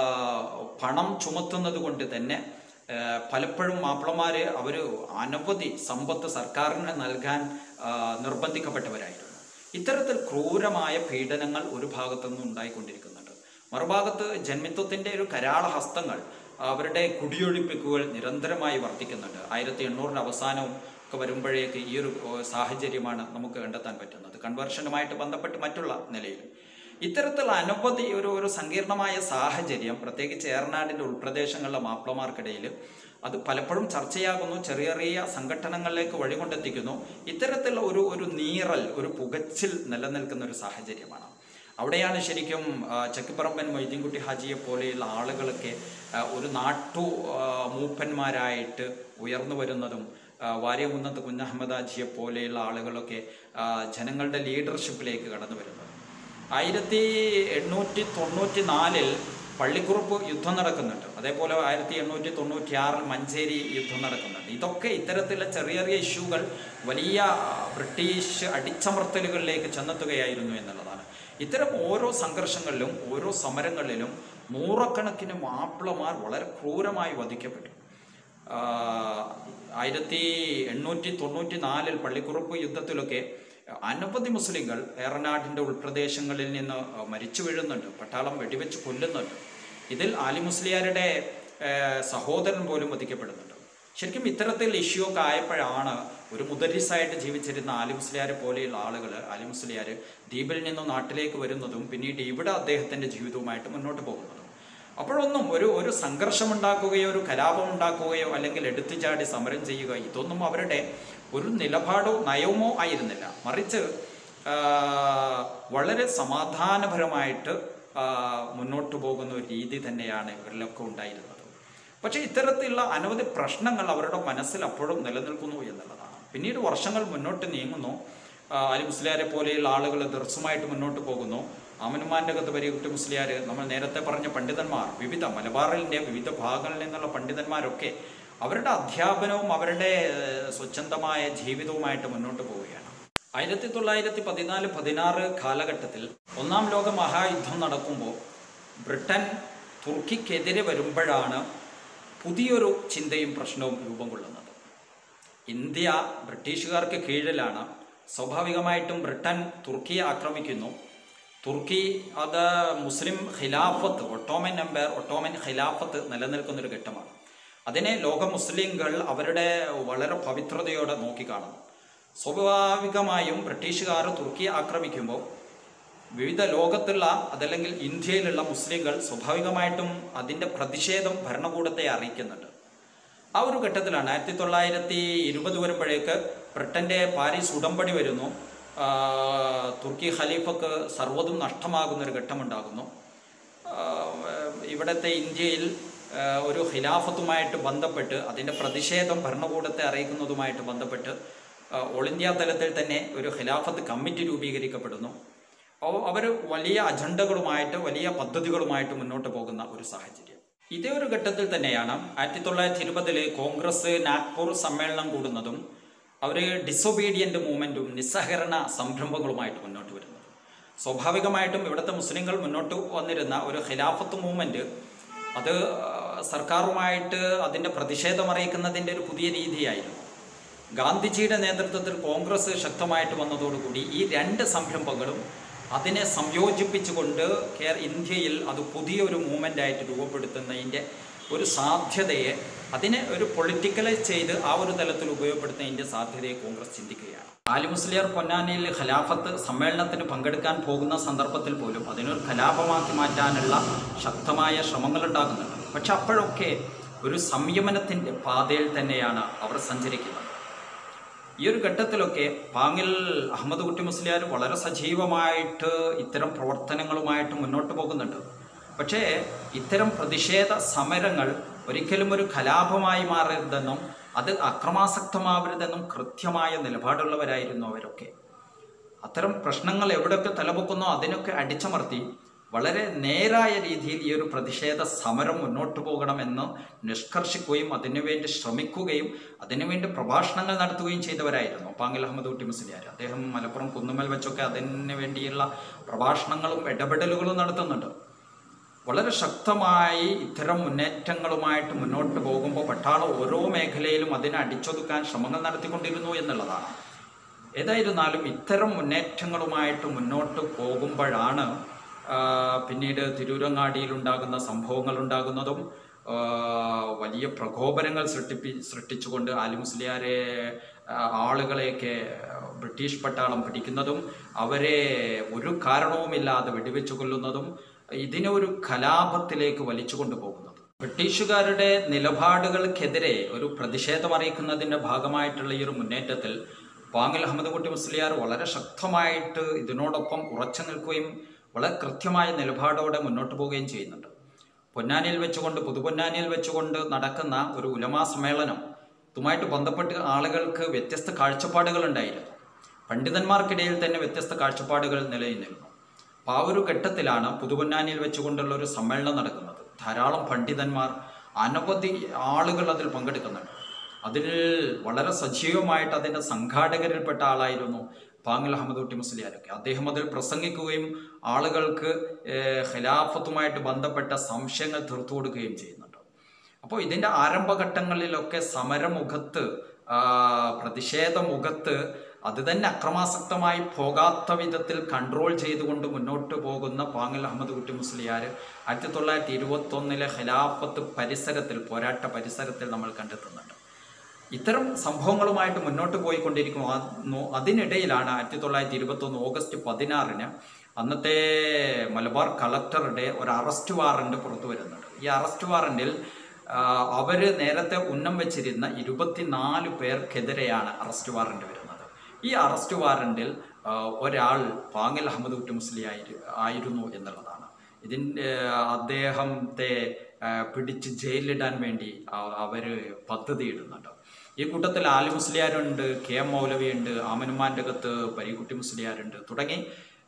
പണം ചുമത്തുന്നത് കൊണ്ട് തന്നെ ആ, പലപ്പോഴും മാപ്പിളമാര് അവർ അനവധി സമ്പത്ത് സർക്കാരിന് നൽകാൻ ആ, നിർബന്ധിക്കപ്പെട്ടവരായിരുന്നു ഇത്തരത്തിൽ ക്രൂരമായ പീഡനങ്ങൾ ഒരു ഭാഗത്തു നിന്ന് ഉണ്ടായിക്കൊണ്ടിരിക്കുന്നുണ്ട് മറുഭാഗത്ത് ജന്മിത്വത്തിന്റെ ഒരു കരാള ഹസ്തങ്ങൾ അവരുടെ കുടിയൊഴിപ്പിക്കുകൾ നിരന്തരമായി വർദ്ധിക്കുന്നുണ്ട് ആയിരത്തി എണ്ണൂറിന്റെ അവസാനവും ഒക്കെ വരുമ്പോഴേക്ക് ഈ ഒരു ഏഹ്, സാഹചര്യമാണ് നമുക്ക് കണ്ടെത്താൻ പറ്റുന്നത് കൺവേർഷനുമായിട്ട് ബന്ധപ്പെട്ട് മറ്റുള്ള നിലയിലും ഇത്തരത്തിൽ അനവധി ഒരു ഒരു സങ്കീർണമായ സാഹചര്യം പ്രത്യേകിച്ച് ഏറനാടിന്റെ ഉൾപ്രദേശങ്ങളിലെ മാപ്പിളമാർക്കിടയിൽ അത് പലപ്പോഴും ചർച്ചയാകുന്നു ചെറിയ ചെറിയ സംഘടനകളിലേക്ക് വഴികൊണ്ടെത്തിക്കുന്നു ഇത്തരത്തിലുള്ള ഒരു ഒരു നീറൽ ഒരു പുകച്ചിൽ നിലനിൽക്കുന്ന ഒരു സാഹചര്യമാണ് അവിടെയാണ് ശരിക്കും ആ, ചക്കിപ്പറമ്പൻ മൊയ്തീൻകുട്ടി ഹാജിയെ പോലെയുള്ള ആളുകളൊക്കെ ആ, ഒരു നാട്ടു ആ, മൂപ്പന്മാരായിട്ട് ഉയർന്നു വരുന്നതും ആ, വാര്യമുന്നത്ത് കുഞ്ഞഹമ്മദ് ഹാജിയെ പോലെയുള്ള ആളുകളൊക്കെ ആ, ജനങ്ങളുടെ ലീഡർഷിപ്പിലേക്ക് കടന്നു വരുന്നത് ആയിരത്തി എണ്ണൂറ്റി തൊണ്ണൂറ്റി നാലിൽ പള്ളിക്കുറുപ്പ് യുദ്ധം നടക്കുന്നുണ്ട് അതേപോലെ ആയിരത്തി എണ്ണൂറ്റി തൊണ്ണൂറ്റി ആറിൽ മഞ്ചേരി യുദ്ധം നടക്കുന്നുണ്ട് ഇതൊക്കെ ഇത്തരത്തിലുള്ള ചെറിയ ചെറിയ ഇഷ്യൂകൾ വലിയ ആ, ബ്രിട്ടീഷ് അടിച്ചമർത്തലുകളിലേക്ക് ചെന്നെത്തുകയായിരുന്നു എന്നുള്ളതാണ് ഇത്തരം ഓരോ സംഘർഷങ്ങളിലും ഓരോ സമരങ്ങളിലും നൂറക്കണക്കിന് മാപ്പിളമാർ വളരെ ക്രൂരമായി വധിക്കപ്പെട്ടു ആഹ് ആയിരത്തി എണ്ണൂറ്റി തൊണ്ണൂറ്റി നാലിൽ പള്ളിക്കുറുപ്പ് യുദ്ധത്തിലൊക്കെ അനവധി മുസ്ലിങ്ങൾ ഏറനാടിന്റെ ഉൾപ്രദേശങ്ങളിൽ നിന്ന് മരിച്ചു വീഴുന്നുണ്ട് പട്ടാളം വെടിവെച്ച് കൊല്ലുന്നുണ്ട് ഇതിൽ ആലി മുസ്ലിയാരുടെ ഏഹ്, സഹോദരൻ പോലും വധിക്കപ്പെടുന്നുണ്ട് ശരിക്കും ഇത്തരത്തിൽ ഇഷ്യൂ ഒക്കെ ആയപ്പോഴാണ് ഒരു മുദരിസായിട്ട് ജീവിച്ചിരുന്ന ആലി മുസ്ലിയാരെ പോലെയുള്ള ആളുകൾ ആലി മുസ്ലിയാർ ദ്വീപിൽ നിന്നും നാട്ടിലേക്ക് വരുന്നതും പിന്നീട് ഇവിടെ അദ്ദേഹത്തിന്റെ ജീവിതവുമായിട്ട് മുന്നോട്ട് പോകുന്നതും അപ്പോഴൊന്നും ഒരു ഒരു സംഘർഷം ഉണ്ടാക്കുകയോ ഒരു കലാപം ഉണ്ടാക്കുകയോ അല്ലെങ്കിൽ എടുത്തുചാടി സമരം ചെയ്യുക ഇതൊന്നും അവരുടെ ഒരു നിലപാടോ നയമോ ആയിരുന്നില്ല മറിച്ച് ആ, വളരെ സമാധാനപരമായിട്ട് ആ, മുന്നോട്ട് പോകുന്ന ഒരു രീതി തന്നെയാണ് ഇവരിലൊക്കെ ഉണ്ടായിരുന്നത് പക്ഷേ ഇത്തരത്തിലുള്ള അനവധി പ്രശ്നങ്ങൾ അവരുടെ മനസ്സിൽ അപ്പോഴും നിലനിൽക്കുന്നു എന്നുള്ളതാണ് പിന്നീട് വർഷങ്ങൾ മുന്നോട്ട് നീങ്ങുന്നു ആ, അലി മുസ്ലിയാരെ പോലെയുള്ള ആളുകൾ ദർസുമായിട്ട് മുന്നോട്ട് പോകുന്നു ആമനുമാൻ്റെ അകത്ത് പരീക്കുട്ടി മുസ്ലിയാർ നമ്മൾ നേരത്തെ പറഞ്ഞ പണ്ഡിതന്മാർ വിവിധ മലബാറിൻ്റെ വിവിധ ഭാഗങ്ങളിൽ നിന്നുള്ള പണ്ഡിതന്മാരൊക്കെ അവരുടെ അധ്യാപനവും അവരുടെ ഏഹ്, സ്വച്ഛന്തമായ ജീവിതവുമായിട്ട് മുന്നോട്ട് പോവുകയാണ് ആയിരത്തി തൊള്ളായിരത്തി പതിനാല് പതിനാറ് കാലഘട്ടത്തിൽ ഒന്നാം ലോക മഹായുദ്ധം നടക്കുമ്പോൾ ബ്രിട്ടൻ തുർക്കിക്കെതിരെ വരുമ്പോഴാണ് പുതിയൊരു ചിന്തയും പ്രശ്നവും രൂപം കൊള്ളുന്നത് ഇന്ത്യ ബ്രിട്ടീഷുകാർക്ക് കീഴിലാണ് സ്വാഭാവികമായിട്ടും ബ്രിട്ടൻ തുർക്കിയെ ആക്രമിക്കുന്നു തുർക്കി അത് മുസ്ലിം ഖിലാഫത്ത് ഒട്ടോമൻ എംപയർ ഒട്ടോമൻ ഖിലാഫത്ത് നിലനിൽക്കുന്നൊരു ഘട്ടമാണ് അതിനെ ലോക മുസ്ലിങ്ങൾ അവരുടെ വളരെ പവിത്രതയോടെ നോക്കിക്കാണുന്നു സ്വാഭാവികമായും ബ്രിട്ടീഷുകാർ തുർക്കിയെ ആക്രമിക്കുമ്പോൾ വിവിധ ലോകത്തുള്ള അതല്ലെങ്കിൽ ഇന്ത്യയിലുള്ള മുസ്ലിങ്ങൾ സ്വാഭാവികമായിട്ടും അതിൻ്റെ പ്രതിഷേധം ഭരണകൂടത്തെ അറിയിക്കുന്നുണ്ട് ആ ഒരു ഘട്ടത്തിലാണ് ആയിരത്തി തൊള്ളായിരത്തി ഇരുപത് വരുമ്പോഴേക്ക് ബ്രിട്ടൻ്റെ പാരീസ് ഉടമ്പടി വരുന്നു ആ, തുർക്കി ഖലീഫക്ക് സർവ്വതും നഷ്ടമാകുന്നൊരു ഘട്ടമുണ്ടാകുന്നു ആ, ഇവിടുത്തെ ഇന്ത്യയിൽ ആ, ഒരു ഖിലാഫത്തുമായിട്ട് ബന്ധപ്പെട്ട് അതിൻ്റെ പ്രതിഷേധം ഭരണകൂടത്തെ അറിയിക്കുന്നതുമായിട്ട് ബന്ധപ്പെട്ട് ആ, ഓൾ ഇന്ത്യ തലത്തിൽ തന്നെ ഒരു ഖിലാഫത്ത് കമ്മിറ്റി രൂപീകരിക്കപ്പെടുന്നു അവർ വലിയ അജണ്ടകളുമായിട്ട് വലിയ പദ്ധതികളുമായിട്ട് മുന്നോട്ട് പോകുന്ന ഒരു സാഹചര്യം ഇതേ ഒരു ഘട്ടത്തിൽ തന്നെയാണ് ആയിരത്തി തൊള്ളായിരത്തി ഇരുപതില് കോൺഗ്രസ് നാഗ്പൂർ സമ്മേളനം കൂടുന്നതും അവർ ഡിസൊബീഡിയന്റ് മൂവ്മെന്റും നിസ്സഹകരണ സംരംഭങ്ങളുമായിട്ട് മുന്നോട്ട് വരുന്നത് സ്വാഭാവികമായിട്ടും ഇവിടുത്തെ മുസ്ലിങ്ങൾ മുന്നോട്ട് വന്നിരുന്ന ഒരു ഖിലാഫത്ത് മൂവ്മെന്റ് അത് ആ, സർക്കാരുമായിട്ട് അതിൻ്റെ പ്രതിഷേധം അറിയിക്കുന്നതിൻ്റെ ഒരു പുതിയ രീതിയായിരുന്നു ഗാന്ധിജിയുടെ നേതൃത്വത്തിൽ കോൺഗ്രസ് ശക്തമായിട്ട് വന്നതോടുകൂടി ഈ രണ്ട് സംരംഭങ്ങളും അതിനെ സംയോജിപ്പിച്ചുകൊണ്ട് കേര ഇന്ത്യയിൽ അത് പുതിയൊരു മൂവ്മെൻ്റ് ആയിട്ട് രൂപപ്പെടുത്തുന്നതിൻ്റെ ഒരു സാധ്യതയെ അതിനെ ഒരു പൊളിറ്റിക്കലൈസ് ചെയ്ത് ആ ഒരു തലത്തിൽ ഉപയോഗപ്പെടുത്തുന്നതിൻ്റെ സാധ്യതയെ കോൺഗ്രസ് ചിന്തിക്കുകയാണ് ആലി മുസ്ലിയാർ പൊന്നാനിയിൽ ഖലാഫത്ത് സമ്മേളനത്തിന് പങ്കെടുക്കാൻ പോകുന്ന സന്ദർഭത്തിൽ പോലും അതിനൊരു കലാപമാക്കി മാറ്റാനുള്ള ശക്തമായ ശ്രമങ്ങൾ ഉണ്ടാകുന്നുണ്ട് പക്ഷെ അപ്പോഴൊക്കെ ഒരു സംയമനത്തിൻ്റെ പാതയിൽ തന്നെയാണ് അവർ സഞ്ചരിക്കുന്നത് ഈ ഒരു ഘട്ടത്തിലൊക്കെ പാങ്ങിൽ അഹമ്മദ് കുട്ടി മുസ്ലിയാർ വളരെ സജീവമായിട്ട് ഇത്തരം പ്രവർത്തനങ്ങളുമായിട്ട് മുന്നോട്ട് പോകുന്നുണ്ട് പക്ഷേ ഇത്തരം പ്രതിഷേധ സമരങ്ങൾ ഒരിക്കലും ഒരു കലാപമായി മാറരുതെന്നും അത് അക്രമാസക്തമാവരുതെന്നും കൃത്യമായ നിലപാടുള്ളവരായിരുന്നു അവരൊക്കെ അത്തരം പ്രശ്നങ്ങൾ എവിടെയൊക്കെ തലപൊക്കുന്നോ അതിനൊക്കെ അടിച്ചമർത്തി വളരെ നേരായ രീതിയിൽ ഈ ഒരു പ്രതിഷേധ സമരം മുന്നോട്ട് പോകണമെന്ന് നിഷ്കർഷിക്കുകയും അതിനുവേണ്ടി ശ്രമിക്കുകയും അതിനുവേണ്ടി പ്രഭാഷണങ്ങൾ നടത്തുകയും ചെയ്തവരായിരുന്നു പാങ്ങിൽ അഹമ്മദ് കുട്ടി മുസ്ലിയാർ അദ്ദേഹം മലപ്പുറം കുന്നുമൽ വെച്ചൊക്കെ അതിന് വേണ്ടിയുള്ള പ്രഭാഷണങ്ങളും ഇടപെടലുകളും നടത്തുന്നുണ്ട് വളരെ ശക്തമായി ഇത്തരം മുന്നേറ്റങ്ങളുമായിട്ട് മുന്നോട്ട് പോകുമ്പോൾ പട്ടാളം ഓരോ മേഖലയിലും അതിനെ അടിച്ചൊതുക്കാൻ ശ്രമങ്ങൾ നടത്തിക്കൊണ്ടിരുന്നു എന്നുള്ളതാണ് ഏതായിരുന്നാലും ഇത്തരം മുന്നേറ്റങ്ങളുമായിട്ട് മുന്നോട്ട് പോകുമ്പോഴാണ് ആ, പിന്നീട് തിരൂരങ്ങാടിയിൽ ഉണ്ടാകുന്ന സംഭവങ്ങൾ ഉണ്ടാകുന്നതും ആ, വലിയ പ്രകോപനങ്ങൾ സൃഷ്ടിപ്പി സൃഷ്ടിച്ചുകൊണ്ട് ആലി മുസ്ലിയാരെ ആ, ആളുകളെയൊക്കെ ബ്രിട്ടീഷ് പട്ടാളം പിടിക്കുന്നതും അവരെ ഒരു കാരണവുമില്ലാതെ വെടിവെച്ചു കൊല്ലുന്നതും ഇതിനെ ഒരു കലാപത്തിലേക്ക് വലിച്ചു കൊണ്ടുപോകുന്നത് ബ്രിട്ടീഷുകാരുടെ നിലപാടുകൾക്കെതിരെ ഒരു പ്രതിഷേധം അറിയിക്കുന്നതിന്റെ ഭാഗമായിട്ടുള്ള ഈ ഒരു മുന്നേറ്റത്തിൽ പാങ്ങിൽ അഹമ്മദ് കുട്ടി മുസ്ലിയാർ വളരെ ശക്തമായിട്ട് ഇതിനോടൊപ്പം ഉറച്ചു നിൽക്കുകയും വളരെ കൃത്യമായ നിലപാടോടെ മുന്നോട്ട് പോവുകയും ചെയ്യുന്നുണ്ട് പൊന്നാനിയിൽ വെച്ചുകൊണ്ട് പുതുപൊന്നാനിയിൽ വെച്ചുകൊണ്ട് നടക്കുന്ന ഒരു ഉലമാ സമ്മേളനം ഇതുമായിട്ട് ബന്ധപ്പെട്ട് ആളുകൾക്ക് വ്യത്യസ്ത കാഴ്ചപ്പാടുകൾ ഉണ്ടായിരുന്നു പണ്ഡിതന്മാർക്കിടയിൽ തന്നെ വ്യത്യസ്ത കാഴ്ചപ്പാടുകൾ നിലനിന്നിരുന്നു അപ്പോൾ ആ ഒരു ഘട്ടത്തിലാണ് പുതുപൊന്നാനിയിൽ വെച്ചുകൊണ്ടുള്ള ഒരു സമ്മേളനം നടക്കുന്നത് ധാരാളം പണ്ഡിതന്മാർ അനവധി ആളുകൾ അതിൽ പങ്കെടുക്കുന്നുണ്ട് അതിൽ വളരെ സജീവമായിട്ട് അതിൻ്റെ സംഘാടകരിൽപ്പെട്ട ആളായിരുന്നു പാങ്ങൽ അഹമ്മദ് കുട്ടി മുസ്ലിയാരൊക്കെ അദ്ദേഹം അതിൽ പ്രസംഗിക്കുകയും ആളുകൾക്ക് ഏഹ്, ഖിലാഫത്തുമായിട്ട് ബന്ധപ്പെട്ട സംശയങ്ങൾ തീർത്തു കൊടുക്കുകയും ചെയ്യുന്നുണ്ട് അപ്പോൾ ഇതിൻ്റെ ആരംഭഘട്ടങ്ങളിലൊക്കെ സമരമുഖത്ത് ആ, പ്രതിഷേധ മുഖത്ത് അത് തന്നെ അക്രമാസക്തമായി പോകാത്ത വിധത്തിൽ കൺട്രോൾ ചെയ്തുകൊണ്ട് മുന്നോട്ട് പോകുന്ന പാങ്ങൽ അഹമ്മദ് കുട്ടി മുസ്ലിയാർ ആയിരത്തി തൊള്ളായിരത്തി ഇരുപത്തി ഒന്നിലെ ഖിലാഫത്ത് പരിസരത്തിൽ പോരാട്ട പരിസരത്തിൽ നമ്മൾ കണ്ടെത്തുന്നുണ്ട് ഇത്തരം സംഭവങ്ങളുമായിട്ട് മുന്നോട്ട് പോയിക്കൊണ്ടിരിക്കുന്നു അതിനിടയിലാണ് ആയിരത്തി തൊള്ളായിരത്തി ഇരുപത്തി ഒന്ന് ഓഗസ്റ്റ് പതിനാറിന് അന്നത്തെ മലബാർ കളക്ടറുടെ ഒരു അറസ്റ്റ് വാറണ്ട് പുറത്തു വരുന്നുണ്ട് ഈ അറസ്റ്റ് വാറണ്ടിൽ അവർ നേരത്തെ ഉന്നം വെച്ചിരുന്ന ഇരുപത്തിനാല് പേർക്കെതിരെയാണ് അറസ്റ്റ് വാറണ്ട് വരുന്നത് ഈ അറസ്റ്റ് വാറണ്ടിൽ ആ, ഒരാൾ പാങ്ങൽ അഹമ്മദ് കുട്ടി മുസ്ലി ആയിരു- ആയിരുന്നു എന്നുള്ളതാണ് ഇതിൻ്റെ അദ്ദേഹത്തെ ആ, പിടിച്ച് ജയിലിലിടാൻ വേണ്ടി അ- അവര് പദ്ധതി ഇടുന്നുണ്ട് ഈ കൂട്ടത്തിൽ ആലി മുസ്ലിയാരുണ്ട് കെ എം മൗലവിയുണ്ട് ആമനുമാൻ്റെ അകത്ത് പരീക്കുട്ടി മുസ്ലിയാരുണ്ട് തുടങ്ങി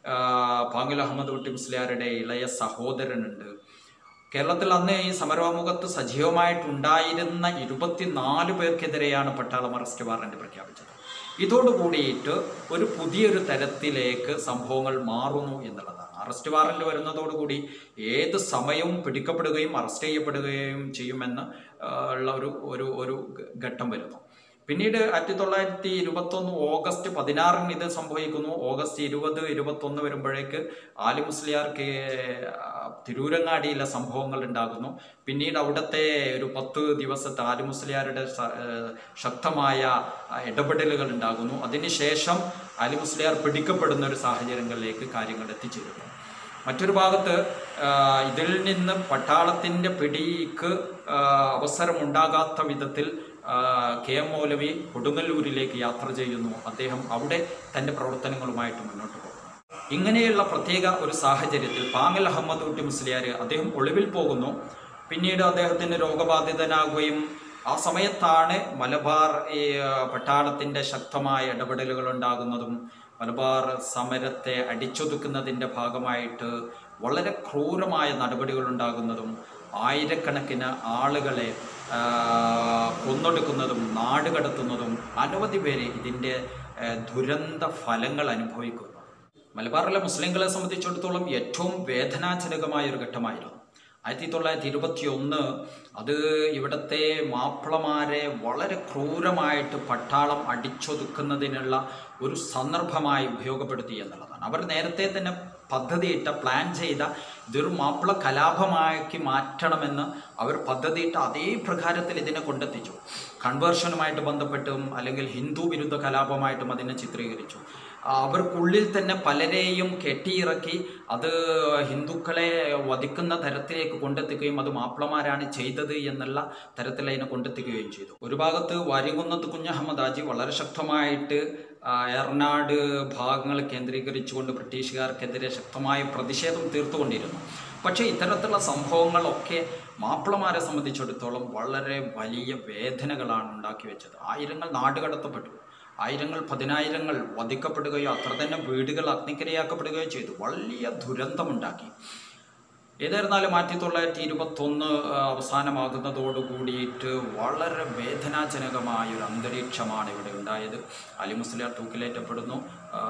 ആ, പാങ്ങൽ അഹമ്മദ് കുട്ടി മുസ്ലിയാരുടെ ഇളയ സഹോദരനുണ്ട് കേരളത്തിൽ അന്ന് ഈ സമരമുഖത്ത് സജീവമായിട്ടുണ്ടായിരുന്ന ഇരുപത്തിനാല് പേർക്കെതിരെയാണ് പട്ടാളം അറസ്റ്റ് വാറന്റ് പ്രഖ്യാപിച്ചത് ഇതോടുകൂടിയിട്ട് ഒരു പുതിയൊരു തരത്തിലേക്ക് സംഭവങ്ങൾ മാറുന്നു എന്നുള്ളതാണ് അറസ്റ്റ് വാറന്റ് വരുന്നതോടുകൂടി ഏത് സമയവും പിടിക്കപ്പെടുകയും അറസ്റ്റ് ചെയ്യപ്പെടുകയും ചെയ്യുമെന്ന് ആ, ഉള്ള ഒരു ഒരു ഒരു ഘട്ടം വരുന്നു പിന്നീട് ആയിരത്തി തൊള്ളായിരത്തി ഇരുപത്തൊന്ന് ഓഗസ്റ്റ് പതിനാറിന് ഇത് സംഭവിക്കുന്നു ഓഗസ്റ്റ് ഇരുപത് ഇരുപത്തൊന്ന് വരുമ്പോഴേക്ക് ആലി മുസ്ലിയാർക്ക് ആ, തിരൂരങ്ങാടിയിലെ സംഭവങ്ങൾ ഉണ്ടാകുന്നു പിന്നീട് അവിടുത്തെ ഒരു പത്ത് ദിവസത്തെ ആലി മുസ്ലിയാരുടെ സ- ഏ, ശക്തമായ ആ, ഇടപെടലുകൾ ഉണ്ടാകുന്നു അതിനുശേഷം ആലി മുസ്ലിയാർ പിടിക്കപ്പെടുന്ന ഒരു സാഹചര്യങ്ങളിലേക്ക് കാര്യങ്ങൾ എത്തിച്ചേരുന്നു മറ്റൊരു ഭാഗത്ത് ആ, ഇതിൽ നിന്ന് പട്ടാളത്തിന്റെ പിടിക്ക് ആ, അവസരമുണ്ടാകാത്ത വിധത്തിൽ ആ, കെ എം മൗലവി കൊടുങ്ങല്ലൂരിലേക്ക് യാത്ര ചെയ്യുന്നു അദ്ദേഹം അവിടെ തന്റെ പ്രവർത്തനങ്ങളുമായിട്ട് മുന്നോട്ട് പോകുന്നു ഇങ്ങനെയുള്ള പ്രത്യേക ഒരു സാഹചര്യത്തിൽ പാങ്ങൽ അഹമ്മദ് കുട്ടി മുസ്ലിയാർ അദ്ദേഹം ഒളിവിൽ പോകുന്നു പിന്നീട് അദ്ദേഹത്തിന് രോഗബാധിതനാകുകയും ആ സമയത്താണ് മലബാർ ഈ ആ, പട്ടാളത്തിന്റെ ശക്തമായ ഇടപെടലുകൾ ഉണ്ടാകുന്നതും മലബാർ സമരത്തെ അടിച്ചൊതുക്കുന്നതിന്റെ ഭാഗമായിട്ട് വളരെ ക്രൂരമായ നടപടികൾ ഉണ്ടാകുന്നതും ആയിരക്കണക്കിന് ആളുകളെ ആ, കൊന്നൊടുക്കുന്നതും നാട് കടത്തുന്നതും അനവധി പേര് ഇതിൻ്റെ ആ, ദുരന്ത ഫലങ്ങൾ അനുഭവിക്കുന്നു മലബാറിലെ മുസ്ലിങ്ങളെ സംബന്ധിച്ചിടത്തോളം ഏറ്റവും വേദനാജനകമായ ഒരു ഘട്ടമായിരുന്നു ആയിരത്തി തൊള്ളായിരത്തി ഇരുപത്തി ഒന്ന് അത് ഇവിടുത്തെ മാപ്പിളമാരെ വളരെ ക്രൂരമായിട്ട് പട്ടാളം അടിച്ചൊതുക്കുന്നതിനുള്ള ഒരു സന്ദർഭമായി ഉപയോഗപ്പെടുത്തി എന്നുള്ളതാണ് അവർ നേരത്തെ തന്നെ പദ്ധതിയിട്ട പ്ലാൻ ചെയ്ത ഇതൊരു മാപ്പിള കലാപമാക്കി മാറ്റണമെന്ന് അവർ പദ്ധതിയിട്ട അതേ പ്രകാരത്തിൽ ഇതിനെ കൊണ്ടെത്തിച്ചു കൺവേർഷനുമായിട്ട് ബന്ധപ്പെട്ടും അല്ലെങ്കിൽ ഹിന്ദു വിരുദ്ധ കലാപമായിട്ടും അതിനെ ചിത്രീകരിച്ചു അവർക്കുള്ളിൽ തന്നെ പലരെയും കെട്ടിയിറക്കി അത് ഹിന്ദുക്കളെ വധിക്കുന്ന തരത്തിലേക്ക് കൊണ്ടെത്തിക്കുകയും അത് മാപ്പിളമാരാണ് ചെയ്തത് എന്നുള്ള തരത്തിൽ അതിനെ കൊണ്ടെത്തിക്കുകയും ചെയ്തു ഒരു ഭാഗത്ത് വാര്യകുന്നത്ത് കുഞ്ഞഹമ്മദ് ആജി വളരെ ശക്തമായിട്ട് ആ, എറനാട് ഭാഗങ്ങൾ കേന്ദ്രീകരിച്ചുകൊണ്ട് ബ്രിട്ടീഷുകാർക്കെതിരെ ശക്തമായ പ്രതിഷേധം തീർത്തുകൊണ്ടിരുന്നു പക്ഷേ ഇത്തരത്തിലുള്ള സംഭവങ്ങളൊക്കെ മാപ്പിളമാരെ സംബന്ധിച്ചിടത്തോളം വളരെ വലിയ വേദനകളാണ് ഉണ്ടാക്കി വെച്ചത് ആയിരങ്ങൾ നാടുകടത്തപ്പെട്ടു ആയിരങ്ങൾ പതിനായിരങ്ങൾ വധിക്കപ്പെടുകയോ അത്ര തന്നെ വീടുകൾ അഗ്നിക്കിരയാക്കപ്പെടുകയോ ചെയ്തു വലിയ ദുരന്തമുണ്ടാക്കി ഏതായിരുന്നാലും ആയിരത്തി തൊള്ളായിരത്തി ഇരുപത്തൊന്ന് അവസാനമാകുന്നതോട് കൂടിയിട്ട് വളരെ വേദനാജനകമായ ഒരു അന്തരീക്ഷമാണ് ഇവിടെ ഉണ്ടായത് അലി മുസ്ലിയാർ തൂക്കിലേറ്റപ്പെടുന്നു ആ,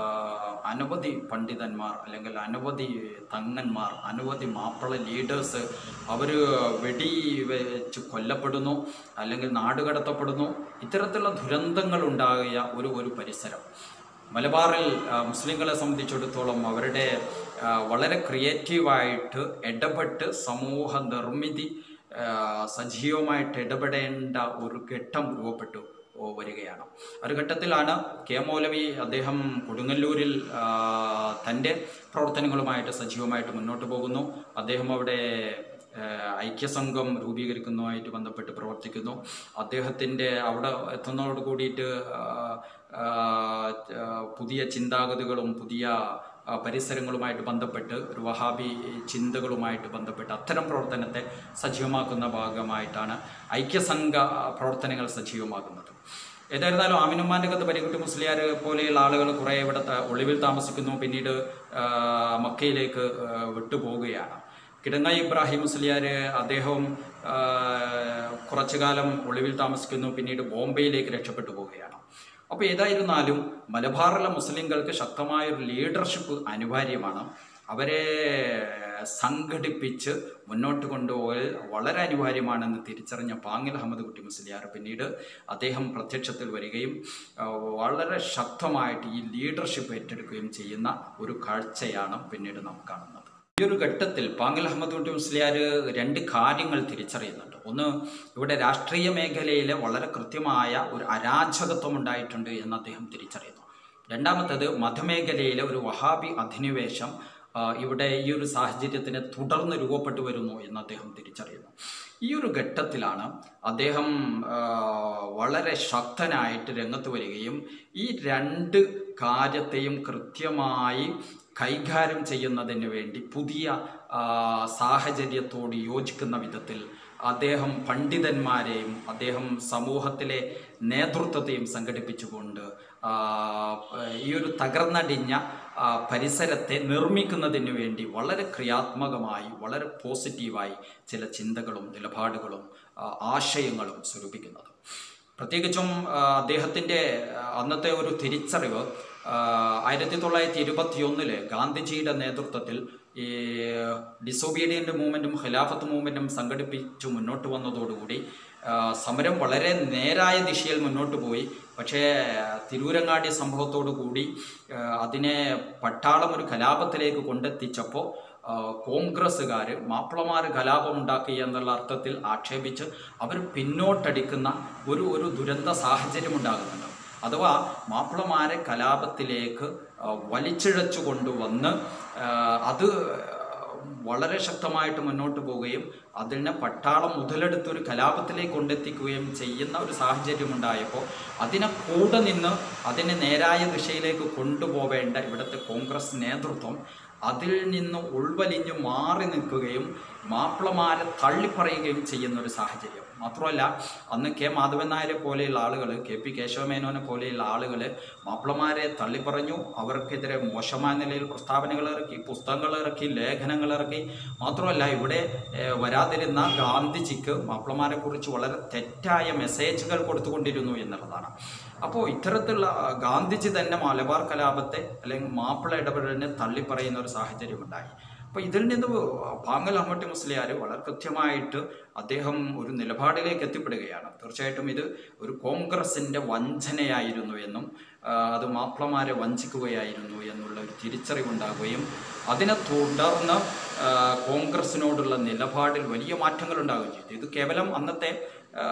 അനവധി പണ്ഡിതന്മാർ അല്ലെങ്കിൽ അനവധി തങ്ങന്മാർ അനവധി മാപ്പിള ലീഡേഴ്സ് അവർ വെടി വെച്ച് കൊല്ലപ്പെടുന്നു അല്ലെങ്കിൽ നാടുകടത്തപ്പെടുന്നു ഇത്തരത്തിലുള്ള ദുരന്തങ്ങൾ ഉണ്ടാകിയ ഒരു ഒരു പരിസരം മലബാറിൽ ആ, മുസ്ലിങ്ങളെ സംബന്ധിച്ചിടത്തോളം അവരുടെ ആ, വളരെ ക്രിയേറ്റീവായിട്ട് ഇടപെട്ട് സമൂഹ നിർമ്മിതി ആ, സജീവമായിട്ട് ഇടപെടേണ്ട ഒരു ഘട്ടം രൂപപ്പെട്ടു ഓ, വരികയാണ് ഒരു ഘട്ടത്തിലാണ് കെ മൗലവി അദ്ദേഹം കൊടുങ്ങല്ലൂരിൽ ആ, തൻ്റെ പ്രവർത്തനങ്ങളുമായിട്ട് സജീവമായിട്ട് മുന്നോട്ട് പോകുന്നു അദ്ദേഹം അവിടെ ഏഹ് ഐക്യസംഘം രൂപീകരിക്കുന്നതുമായിട്ട് ബന്ധപ്പെട്ട് പ്രവർത്തിക്കുന്നു അദ്ദേഹത്തിൻ്റെ അവിടെ എത്തുന്നതോട് കൂടിയിട്ട് ആഹ് ആഹ് ആഹ് പുതിയ ചിന്താഗതികളും പുതിയ ആഹ് പരിസരങ്ങളുമായിട്ട് ബന്ധപ്പെട്ട് ഒരു വഹാബി ചിന്തകളുമായിട്ട് ബന്ധപ്പെട്ട് അത്തരം പ്രവർത്തനത്തെ സജീവമാക്കുന്ന ഭാഗമായിട്ടാണ് ഐക്യസംഘ പ്രവർത്തനങ്ങൾ സജീവമാക്കുന്നത് ഏതായിരുന്നാലും ആമിനുമാൻ്റെ കത്ത് പരിക്കുട്ടി മുസ്ലിയാർ പോലെയുള്ള ആളുകൾ കുറേ ഇവിടെ ത- ഒളിവിൽ താമസിക്കുന്നു പിന്നീട് ആഹ് മക്കയിലേക്ക് ആഹ് വിട്ടുപോവുകയാണ് കിടങ്ങ ഇബ്രാഹിം മുസ്ലിയാർ അദ്ദേഹവും ആ, കുറച്ചു കാലം ഒളിവിൽ താമസിക്കുന്നു പിന്നീട് ബോംബെയിലേക്ക് രക്ഷപ്പെട്ടു പോവുകയാണ് അപ്പോൾ ഏതായിരുന്നാലും മലബാറിലെ മുസ്ലിങ്ങൾക്ക് ശക്തമായ ഒരു ലീഡർഷിപ്പ് അനിവാര്യമാണ് അവരെ സംഘടിപ്പിച്ച് മുന്നോട്ട് കൊണ്ടുപോകൽ വളരെ അനിവാര്യമാണെന്ന് തിരിച്ചറിഞ്ഞ പാങ്ങിൽ അഹമ്മദ് കുട്ടി മുസ്ലിയാർ പിന്നീട് അദ്ദേഹം പ്രത്യക്ഷത്തിൽ വരികയും ആ, വളരെ ശക്തമായിട്ട് ഈ ലീഡർഷിപ്പ് ഏറ്റെടുക്കുകയും ചെയ്യുന്ന ഒരു കാഴ്ചയാണ് പിന്നീട് നാം കാണുന്നത് ഈ ഒരു ഘട്ടത്തിൽ പാങ്ങൽ അഹമ്മദ് കുട്ടി മുസ്ലിയാർ രണ്ട് കാര്യങ്ങൾ തിരിച്ചറിയുന്നുണ്ട് ഒന്ന് ഇവിടെ രാഷ്ട്രീയ മേഖലയിലെ വളരെ കൃത്യമായ ഒരു അരാജകത്വം ഉണ്ടായിട്ടുണ്ട് എന്ന് അദ്ദേഹം തിരിച്ചറിയുന്നു രണ്ടാമത്തേത് മതമേഖലയിലെ ഒരു വഹാബി അധിനിവേശം ആ, ഇവിടെ ഈ ഒരു സാഹചര്യത്തിന് തുടർന്ന് രൂപപ്പെട്ടു വരുന്നു എന്ന് അദ്ദേഹം തിരിച്ചറിയുന്നു ഈ ഒരു ഘട്ടത്തിലാണ് അദ്ദേഹം ആ, വളരെ ശക്തനായിട്ട് രംഗത്ത് വരികയും ഈ രണ്ട് കാര്യത്തെയും കൃത്യമായി കൈകാര്യം ചെയ്യുന്നതിന് വേണ്ടി പുതിയ ആ, സാഹചര്യത്തോട് യോജിക്കുന്ന വിധത്തിൽ അദ്ദേഹം പണ്ഡിതന്മാരെയും അദ്ദേഹം സമൂഹത്തിലെ നേതൃത്വത്തെയും സംഘടിപ്പിച്ചുകൊണ്ട് ആ, ഈ ഒരു തകർന്നടിഞ്ഞ ആ, പരിസരത്തെ നിർമ്മിക്കുന്നതിന് വേണ്ടി വളരെ ക്രിയാത്മകമായി വളരെ പോസിറ്റീവായി ചില ചിന്തകളും നിലപാടുകളും ആ, ആശയങ്ങളും സ്വരൂപിക്കുന്നത് പ്രത്യേകിച്ചും ആ, അദ്ദേഹത്തിൻ്റെ ആ, അന്നത്തെ ഒരു തിരിച്ചറിവ് ആയിരത്തി തൊള്ളായിരത്തി ഇരുപത്തിയൊന്നില് ഗാന്ധിജിയുടെ നേതൃത്വത്തിൽ ഈ ഡിസോബീഡിയൻ്റ് മൂവ്മെൻറ്റും ഖിലാഫത്ത് മൂവ്മെൻറ്റും സംഘടിപ്പിച്ചു മുന്നോട്ട് വന്നതോടുകൂടി ആ, സമരം വളരെ നേരായ ദിശയിൽ മുന്നോട്ട് പോയി പക്ഷേ തിരൂരങ്ങാടി സംഭവത്തോടു കൂടി ആ, അതിനെ പട്ടാളം ഒരു കലാപത്തിലേക്ക് കൊണ്ടെത്തിച്ചപ്പോൾ കോൺഗ്രസ്സുകാർ മാപ്പിളമാർ കലാപമുണ്ടാക്കി എന്നുള്ള അർത്ഥത്തിൽ ആക്ഷേപിച്ച് അവർ പിന്നോട്ടടിക്കുന്ന ഒരു ഒരു ദുരന്ത സാഹചര്യം ഉണ്ടാകുന്നുണ്ട് അഥവാ മാപ്പിളമാരെ കലാപത്തിലേക്ക് ആ, വലിച്ചിഴച്ചു കൊണ്ടുവന്ന് ആ, അത് വളരെ ശക്തമായിട്ട് മുന്നോട്ട് പോവുകയും അതിനെ പട്ടാളം മുതലെടുത്തൊരു കലാപത്തിലേക്ക് കൊണ്ടെത്തിക്കുകയും ചെയ്യുന്ന ഒരു സാഹചര്യം ഉണ്ടായപ്പോൾ അതിനെ കൂടെ നിന്ന് അതിനെ നേരായ ദിശയിലേക്ക് കൊണ്ടുപോവേണ്ട ഇവിടുത്തെ കോൺഗ്രസ് നേതൃത്വം അതിൽ നിന്ന് ഉൾവലിഞ്ഞു മാറി നിൽക്കുകയും മാപ്പിളമാരെ തള്ളിപ്പറയുകയും ചെയ്യുന്ന ഒരു സാഹചര്യം മാത്രമല്ല അന്ന് കെ മാധവൻ നായരെ പോലെയുള്ള ആളുകൾ കെ പി കേശവമേനോനെ പോലെയുള്ള ആളുകൾ മാപ്പിളമാരെ തള്ളിപ്പറഞ്ഞു അവർക്കെതിരെ മോശമായ നിലയിൽ പ്രസ്താവനകൾ ഇറക്കി പുസ്തകങ്ങൾ ഇറക്കി ലേഖനങ്ങൾ ഇറക്കി മാത്രമല്ല ഇവിടെ ഏഹ്, വരാതിരുന്ന ഗാന്ധിജിക്ക് മാപ്പിളമാരെ കുറിച്ച് വളരെ തെറ്റായ മെസ്സേജുകൾ കൊടുത്തുകൊണ്ടിരുന്നു എന്നുള്ളതാണ് അപ്പോൾ ഇത്തരത്തിലുള്ള ആ, ഗാന്ധിജി തന്നെ മലബാർ കലാപത്തെ അല്ലെങ്കിൽ മാപ്പിള ഇടപെടലിനെ തള്ളിപ്പറയുന്ന ഒരു സാഹചര്യം ഉണ്ടായി അപ്പോൾ ഇതിൽ നിന്ന് പാങ്ങൽ അഹമ്മട്ടി മുസ്ലിയാർ വളരെ കൃത്യമായിട്ട് അദ്ദേഹം ഒരു നിലപാടിലേക്ക് എത്തിപ്പെടുകയാണ് തീർച്ചയായിട്ടും ഇത് ഒരു കോൺഗ്രസിൻ്റെ വഞ്ചനയായിരുന്നു എന്നും ആ, അത് മാപ്പിളമാരെ വഞ്ചിക്കുകയായിരുന്നു എന്നുള്ള ഒരു തിരിച്ചറിവുണ്ടാകുകയും അതിനെ തുടർന്ന് ആ, കോൺഗ്രസിനോടുള്ള നിലപാടിൽ വലിയ മാറ്റങ്ങൾ ഉണ്ടാവുകയും ചെയ്തു ഇത് കേവലം അന്നത്തെ ആ,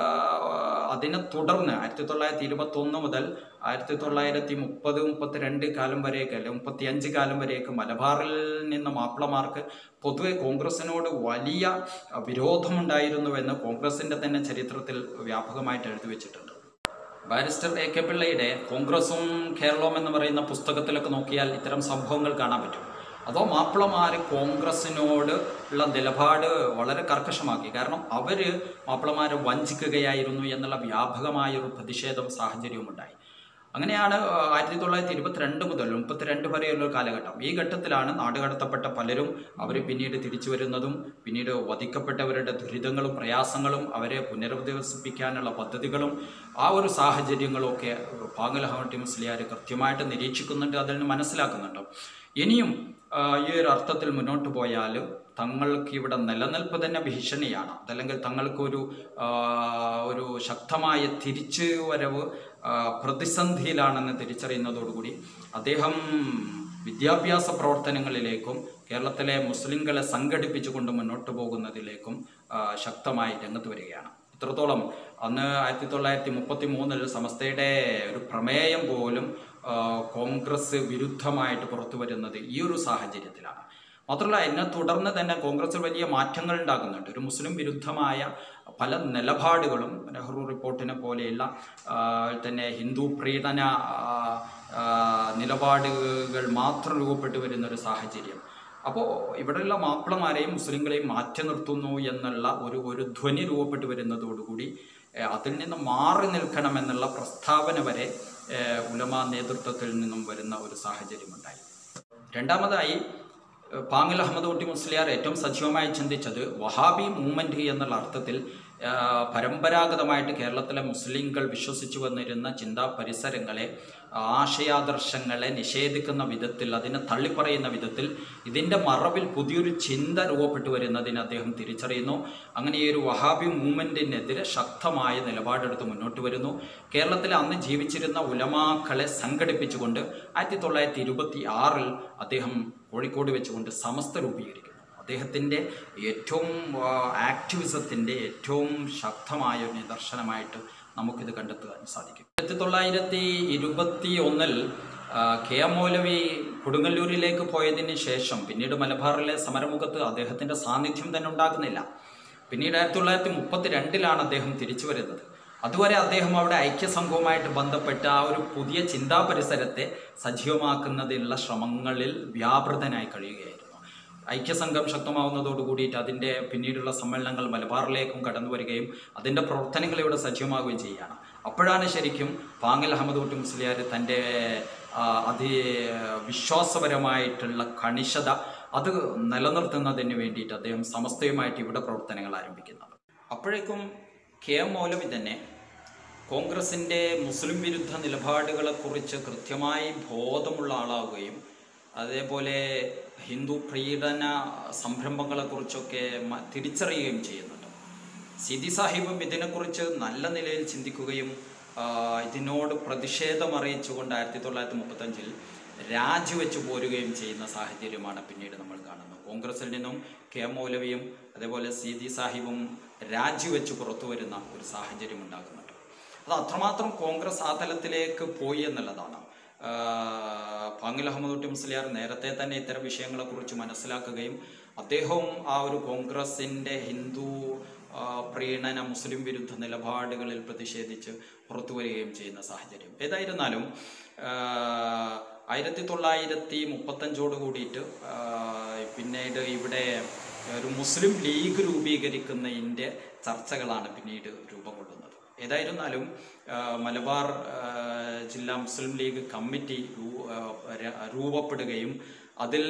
അതിനെ തുടർന്ന് ആയിരത്തി തൊള്ളായിരത്തി ഇരുപത്തി ഒന്ന് മുതൽ ആയിരത്തി തൊള്ളായിരത്തി മുപ്പത് മുപ്പത്തിരണ്ട് കാലം വരെയൊക്കെ അല്ലെ മുപ്പത്തി അഞ്ച് കാലം വരെയൊക്കെ മലബാറിൽ നിന്ന് മാപ്പിളമാർക്ക് പൊതുവെ കോൺഗ്രസിനോട് വലിയ വിരോധമുണ്ടായിരുന്നുവെന്ന് കോൺഗ്രസിന്റെ തന്നെ ചരിത്രത്തിൽ വ്യാപകമായിട്ട് എഴുതി വെച്ചിട്ടുണ്ട് ബാരിസ്റ്റർ എ കെ പിള്ളയുടെ കോൺഗ്രസും കേരളവും എന്ന് പറയുന്ന പുസ്തകത്തിലൊക്കെ നോക്കിയാൽ ഇത്തരം സംഭവങ്ങൾ കാണാൻ പറ്റും അതോ മാപ്പിളമാർ കോൺഗ്രസിനോട് ഉള്ള നിലപാട് വളരെ കർക്കശമാക്കി കാരണം അവർ മാപ്പിളമാരെ വഞ്ചിക്കുകയായിരുന്നു എന്നുള്ള വ്യാപകമായ ഒരു പ്രതിഷേധം സാഹചര്യവും ഉണ്ടായി അങ്ങനെയാണ് ആ, ആയിരത്തി തൊള്ളായിരത്തി ഇരുപത്തിരണ്ട് മുതൽ മുപ്പത്തിരണ്ട് വരെയുള്ള ഒരു കാലഘട്ടം ഈ ഘട്ടത്തിലാണ് നാടുകടത്തപ്പെട്ട പലരും അവർ പിന്നീട് തിരിച്ചു വരുന്നതും പിന്നീട് വധിക്കപ്പെട്ടവരുടെ ദുരിതങ്ങളും പ്രയാസങ്ങളും അവരെ പുനരധിവസിപ്പിക്കാനുള്ള പദ്ധതികളും ആ ഒരു സാഹചര്യങ്ങളും ഒക്കെ പാങ്ങൽ ഹമട്ടി മുസ്ലിയാർ കൃത്യമായിട്ട് നിരീക്ഷിക്കുന്നുണ്ട് അതിൽ നിന്ന് മനസ്സിലാക്കുന്നുണ്ട് ഇനിയും ആ, ഈ ഒരു അർത്ഥത്തിൽ മുന്നോട്ട് പോയാൽ തങ്ങൾക്ക് ഇവിടെ നിലനിൽപ്പ് തന്നെ ഭീഷണിയാണ് അതല്ലെങ്കിൽ തങ്ങൾക്കൊരു ആ, ഒരു ശക്തമായ തിരിച്ചു വരവ് ആ, പ്രതിസന്ധിയിലാണെന്ന് തിരിച്ചറിയുന്നതോടുകൂടി അദ്ദേഹം വിദ്യാഭ്യാസ പ്രവർത്തനങ്ങളിലേക്കും കേരളത്തിലെ മുസ്ലിങ്ങളെ സംഘടിപ്പിച്ചുകൊണ്ട് മുന്നോട്ട് പോകുന്നതിലേക്കും ആ, ശക്തമായി രംഗത്ത് വരികയാണ് ഇത്രത്തോളം അന്ന് ആയിരത്തി തൊള്ളായിരത്തി മുപ്പത്തി മൂന്നിൽ സമസ്തയുടെ ഒരു പ്രമേയം പോലും ആ, കോൺഗ്രസ് വിരുദ്ധമായിട്ട് പുറത്തു വരുന്നത് ഈ ഒരു സാഹചര്യത്തിലാണ് മാത്രമല്ല എന്നെ തുടർന്ന് തന്നെ കോൺഗ്രസിൽ വലിയ മാറ്റങ്ങൾ ഉണ്ടാകുന്നുണ്ട് ഒരു മുസ്ലിം വിരുദ്ധമായ പല നിലപാടുകളും നെഹ്റു റിപ്പോർട്ടിനെ പോലെയുള്ള ആ, തന്നെ ഹിന്ദു പ്രീതന ആ, ആ, നിലപാടുകൾ മാത്രം രൂപപ്പെട്ടു വരുന്ന ഒരു സാഹചര്യം അപ്പോൾ ഇവിടെയുള്ള മാപ്പിളമാരെയും മുസ്ലിങ്ങളെയും മാറ്റി നിർത്തുന്നു എന്നുള്ള ഒരു ഒരു ധ്വനി രൂപപ്പെട്ടു വരുന്നതോടുകൂടി ഏഹ്, അതിൽ നിന്ന് മാറി നിൽക്കണമെന്നുള്ള പ്രസ്താവന വരെ ഏഹ്, ഉലമാ നേതൃത്വത്തിൽ നിന്നും വരുന്ന ഒരു സാഹചര്യമുണ്ടായി രണ്ടാമതായി ഏഹ്, പാങ്ങൽ അഹമ്മദ് കുട്ടി മുസ്ലിയാർ ഏറ്റവും സജീവമായി ചിന്തിച്ചത് വഹാബി മൂവ്മെന്റ് എന്നുള്ള അർത്ഥത്തിൽ ഏഹ്, പരമ്പരാഗതമായിട്ട് കേരളത്തിലെ മുസ്ലിങ്ങൾ വിശ്വസിച്ചു വന്നിരുന്ന ചിന്താ പരിസരങ്ങളെ ആശയാദർശങ്ങളെ നിഷേധിക്കുന്ന വിധത്തിൽ അതിനെ തള്ളിപ്പറയുന്ന വിധത്തിൽ ഇതിൻ്റെ മറവിൽ പുതിയൊരു ചിന്ത രൂപപ്പെട്ടു വരുന്നതിന് അദ്ദേഹം തിരിച്ചറിയുന്നു അങ്ങനെ ഈ ഒരു വഹാബി മൂവ്മെന്റിനെതിരെ ശക്തമായ നിലപാടെടുത്ത് മുന്നോട്ട് വരുന്നു കേരളത്തിൽ അന്ന് ജീവിച്ചിരുന്ന ഉലമാക്കളെ സംഘടിപ്പിച്ചുകൊണ്ട് ആയിരത്തി തൊള്ളായിരത്തി ഇരുപത്തി ആറിൽ അദ്ദേഹം കോഴിക്കോട് വെച്ചുകൊണ്ട് സമസ്ത രൂപീകരിക്കുന്നു അദ്ദേഹത്തിൻ്റെ ഏറ്റവും ആക്ടിവിസത്തിൻ്റെ ഏറ്റവും ശക്തമായ ഒരു നിദർശനമായിട്ട് നമുക്കിത് കണ്ടെത്താൻ സാധിക്കും ആയിരത്തി തൊള്ളായിരത്തി ഇരുപത്തി ഒന്നിൽ കെ എം മൗലവി കൊടുങ്ങല്ലൂരിലേക്ക് പോയതിന് ശേഷം പിന്നീട് മലബാറിലെ സമരമുഖത്ത് അദ്ദേഹത്തിൻ്റെ സാന്നിധ്യം തന്നെ ഉണ്ടാകുന്നില്ല പിന്നീട് ആയിരത്തി തൊള്ളായിരത്തി മുപ്പത്തി രണ്ടിലാണ് അദ്ദേഹം തിരിച്ചു വരുന്നത് അതുവരെ അദ്ദേഹം അവിടെ ഐക്യസംഘവുമായിട്ട് ബന്ധപ്പെട്ട ആ ഒരു പുതിയ ചിന്താ പരിസരത്തെ സജീവമാക്കുന്നതിനുള്ള ശ്രമങ്ങളിൽ വ്യാപൃതനായി കഴിയുകയായിരുന്നു ഐക്യസംഘം ശക്തമാവുന്നതോട് കൂടിയിട്ട് അതിൻ്റെ പിന്നീടുള്ള സമ്മേളനങ്ങൾ മലബാറിലേക്കും കടന്നു വരികയും അതിൻ്റെ പ്രവർത്തനങ്ങൾ ഇവിടെ സജീവമാവുകയും ചെയ്യുകയാണ് അപ്പോഴാണ് ശരിക്കും പാങ്ങൽ അഹമ്മദ് കുട്ടി മുസ്ലിയാർ തൻ്റെ ആ, അതി വിശ്വാസപരമായിട്ടുള്ള കണിശത അത് നിലനിർത്തുന്നതിന് വേണ്ടിയിട്ട് അദ്ദേഹം സമസ്തയുമായിട്ട് ഇവിടെ പ്രവർത്തനങ്ങൾ ആരംഭിക്കുന്നത് അപ്പോഴേക്കും കെ എം മൗലവി തന്നെ കോൺഗ്രസിൻ്റെ മുസ്ലിം വിരുദ്ധ നിലപാടുകളെക്കുറിച്ച് കൃത്യമായി ബോധമുള്ള ആളാവുകയും അതേപോലെ ഹിന്ദു പ്രീഡന സംരംഭങ്ങളെക്കുറിച്ചൊക്കെ മ- തിരിച്ചറിയുകയും ചെയ്യുന്നുണ്ട് സിദി സാഹിബും ഇതിനെക്കുറിച്ച് നല്ല നിലയിൽ ചിന്തിക്കുകയും ആ, ഇതിനോട് പ്രതിഷേധം അറിയിച്ചുകൊണ്ട് ആയിരത്തി തൊള്ളായിരത്തി മുപ്പത്തഞ്ചിൽ രാജിവെച്ച് പോരുകയും ചെയ്യുന്ന സാഹചര്യമാണ് പിന്നീട് നമ്മൾ കാണുന്നത് കോൺഗ്രസിൽ നിന്നും കെ എം മൗലവിയും അതേപോലെ സിദി സാഹിബും രാജിവെച്ച് പുറത്തു വരുന്ന ഒരു സാഹചര്യം ഉണ്ടാകുന്നുണ്ട് അത് അത്രമാത്രം കോൺഗ്രസ് ആ തലത്തിലേക്ക് പോയി എന്നുള്ളതാണ് ആഹ് പാങ്ങിൽ അഹമ്മദ് കുട്ടി മുസ്ലിയാർ നേരത്തെ തന്നെ ഇത്തരം വിഷയങ്ങളെക്കുറിച്ച് മനസ്സിലാക്കുകയും അദ്ദേഹവും ആ ഒരു കോൺഗ്രസിൻ്റെ ഹിന്ദു ആ, പ്രീണന മുസ്ലിം വിരുദ്ധ നിലപാടുകളിൽ പ്രതിഷേധിച്ച് പുറത്തു വരികയും ചെയ്യുന്ന സാഹചര്യം ഏതായിരുന്നാലും ആഹ് ആയിരത്തി തൊള്ളായിരത്തി മുപ്പത്തഞ്ചോട് കൂടിയിട്ട് ആഹ് പിന്നീട് ഇവിടെ ഒരു മുസ്ലിം ലീഗ് രൂപീകരിക്കുന്നതിൻ്റെ ചർച്ചകളാണ് പിന്നീട് രൂപം കൊള്ളുന്നത് ഏതായിരുന്നാലും ആ, മലബാർ ആ, ജില്ലാ മുസ്ലിം ലീഗ് കമ്മിറ്റി രൂ- ആ, ര- രൂപപ്പെടുകയും അതിൽ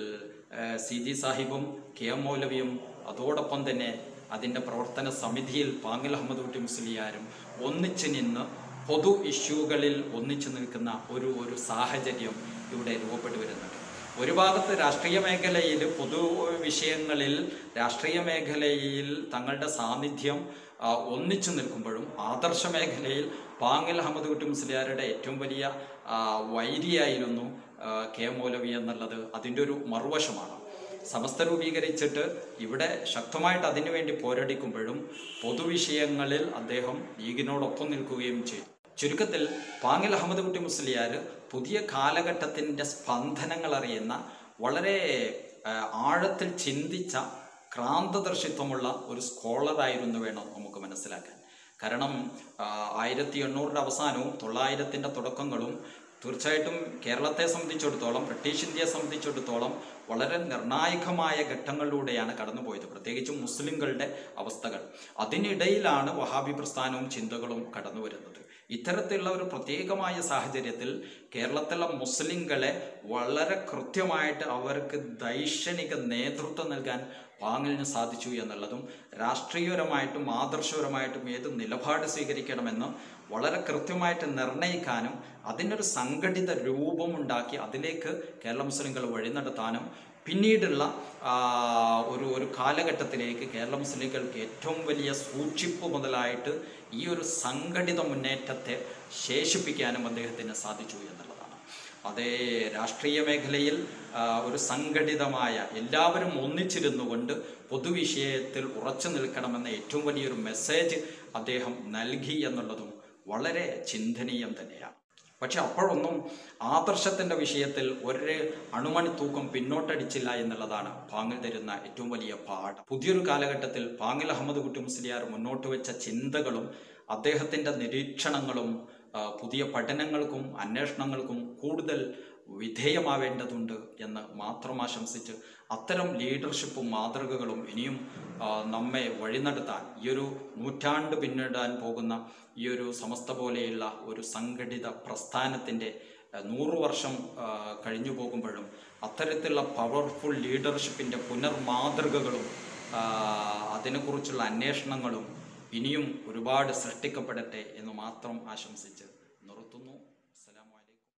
ആ, സി ജി സാഹിബും കെ എം മൗലവിയും അതോടൊപ്പം തന്നെ അതിൻ്റെ പ്രവർത്തന സമിതിയിൽ പാങ്ങിൽ അഹമ്മദ് കുട്ടി മുസ്ലിയാരും ഒന്നിച്ച് നിന്ന് പൊതു ഇഷ്യൂകളിൽ ഒന്നിച്ചു നിൽക്കുന്ന ഒരു ഒരു സാഹചര്യം ഇവിടെ രൂപപ്പെട്ടു വരുന്നുണ്ട് ഒരു ഭാഗത്ത് രാഷ്ട്രീയ മേഖലയിൽ പൊതു വിഷയങ്ങളിൽ രാഷ്ട്രീയ മേഖലയിൽ തങ്ങളുടെ സാന്നിധ്യം ആ, ഒന്നിച്ചു നിൽക്കുമ്പോഴും ആദർശ മേഖലയിൽ പാങ്ങൽ അഹമ്മദ് കുട്ടി മുസ്ലിയാരുടെ ഏറ്റവും വലിയ ആ, വൈരിയായിരുന്നു ആ, കെ മൗലവി എന്നുള്ളത് അതിൻ്റെ ഒരു മറുവശമാണ് സമസ്ത രൂപീകരിച്ചിട്ട് ഇവിടെ ശക്തമായിട്ട് അതിനുവേണ്ടി പോരടിക്കുമ്പോഴും പൊതുവിഷയങ്ങളിൽ അദ്ദേഹം ലീഗിനോടൊപ്പം നിൽക്കുകയും ചെയ്തു ചുരുക്കത്തിൽ പാങ്ങിൽ അഹമ്മദ് കുട്ടി മുസ്ലിയാർ പുതിയ കാലഘട്ടത്തിൻ്റെ സ്പന്ദനങ്ങൾ അറിയുന്ന വളരെ ആ, ആഴത്തിൽ ചിന്തിച്ച ക്രാന്തദർശിത്വമുള്ള ഒരു സ്കോളറായിരുന്നു വേണം നമുക്ക് മനസ്സിലാക്കാൻ കാരണം ആയിരത്തി എണ്ണൂറിൻ്റെ അവസാനവും തൊള്ളായിരത്തിൻ്റെ തുടക്കങ്ങളും തീർച്ചയായിട്ടും കേരളത്തെ സംബന്ധിച്ചിടത്തോളം ബ്രിട്ടീഷ് ഇന്ത്യയെ സംബന്ധിച്ചിടത്തോളം വളരെ നിർണായകമായ ഘട്ടങ്ങളിലൂടെയാണ് കടന്നുപോയത് പ്രത്യേകിച്ചും മുസ്ലിങ്ങളുടെ അവസ്ഥകൾ അതിനിടയിലാണ് വഹാബി പ്രസ്ഥാനവും ചിന്തകളും കടന്നു വരുന്നത് ഇത്തരത്തിലുള്ള ഒരു പ്രത്യേകമായ സാഹചര്യത്തിൽ കേരളത്തിലെ മുസ്ലിങ്ങളെ വളരെ കൃത്യമായിട്ട് അവർക്ക് ദൈക്ഷണിക നേതൃത്വം നൽകാൻ പാങ്ങിലിന് സാധിച്ചു എന്നുള്ളതും രാഷ്ട്രീയപരമായിട്ടും ആദർശപരമായിട്ടും ഏത് നിലപാട് സ്വീകരിക്കണമെന്ന് വളരെ കൃത്യമായിട്ട് നിർണ്ണയിക്കാനും അതിനൊരു സംഘടിത രൂപമുണ്ടാക്കി അതിലേക്ക് കേരള മുസ്ലിങ്ങൾ വഴി നടത്താനും പിന്നീടുള്ള ആ, ഒരു ഒരു കാലഘട്ടത്തിലേക്ക് കേരള മുസ്ലിങ്ങൾക്ക് ഏറ്റവും വലിയ സൂക്ഷിപ്പ് മുതലായിട്ട് ഈ ഒരു സംഘടിത മുന്നേറ്റത്തെ ശേഷിപ്പിക്കാനും അദ്ദേഹത്തിന് സാധിച്ചു എന്നുള്ളതാണ് അതേ രാഷ്ട്രീയ മേഖലയിൽ ആ, ഒരു സംഘടിതമായ എല്ലാവരും ഒന്നിച്ചിരുന്നു കൊണ്ട് പൊതുവിഷയത്തിൽ ഉറച്ചു നിൽക്കണമെന്ന ഏറ്റവും വലിയൊരു മെസ്സേജ് അദ്ദേഹം നൽകി എന്നുള്ളതും വളരെ ചിന്തനീയം തന്നെയാണ് പക്ഷെ അപ്പോഴൊന്നും ആദർശത്തിന്റെ വിഷയത്തിൽ ഒരു അണുമണി തൂക്കം പിന്നോട്ടടിച്ചില്ല എന്നുള്ളതാണ് പാങ്ങിൽ തരുന്ന ഏറ്റവും വലിയ പാഠം പുതിയൊരു കാലഘട്ടത്തിൽ പാങ്ങിൽ അഹമ്മദ് കുട്ടി മുസ്ലിയാർ മുന്നോട്ട് വെച്ച ചിന്തകളും അദ്ദേഹത്തിന്റെ നിരീക്ഷണങ്ങളും ആ, പുതിയ പഠനങ്ങൾക്കും അന്വേഷണങ്ങൾക്കും കൂടുതൽ വിധേയമാവേണ്ടതുണ്ട് എന്ന് മാത്രം ആശംസിച്ച് അത്തരം ലീഡർഷിപ്പും മാതൃകകളും ഇനിയും ആ, നമ്മെ വഴിനടത്താൻ ഈ ഒരു നൂറ്റാണ്ട് പിന്നിടാൻ പോകുന്ന ഈ ഒരു സമസ്ത പോലെയുള്ള ഒരു സംഘടിത പ്രസ്ഥാനത്തിൻ്റെ ആ, നൂറ് വർഷം ആ, കഴിഞ്ഞു പോകുമ്പോഴും അത്തരത്തിലുള്ള പവർഫുൾ ലീഡർഷിപ്പിൻ്റെ പുനർമാതൃകകളും ആ, അതിനെക്കുറിച്ചുള്ള അന്വേഷണങ്ങളും ഇനിയും ഒരുപാട് സൃഷ്ടിക്കപ്പെടട്ടെ എന്ന് മാത്രം ആശംസിച്ച്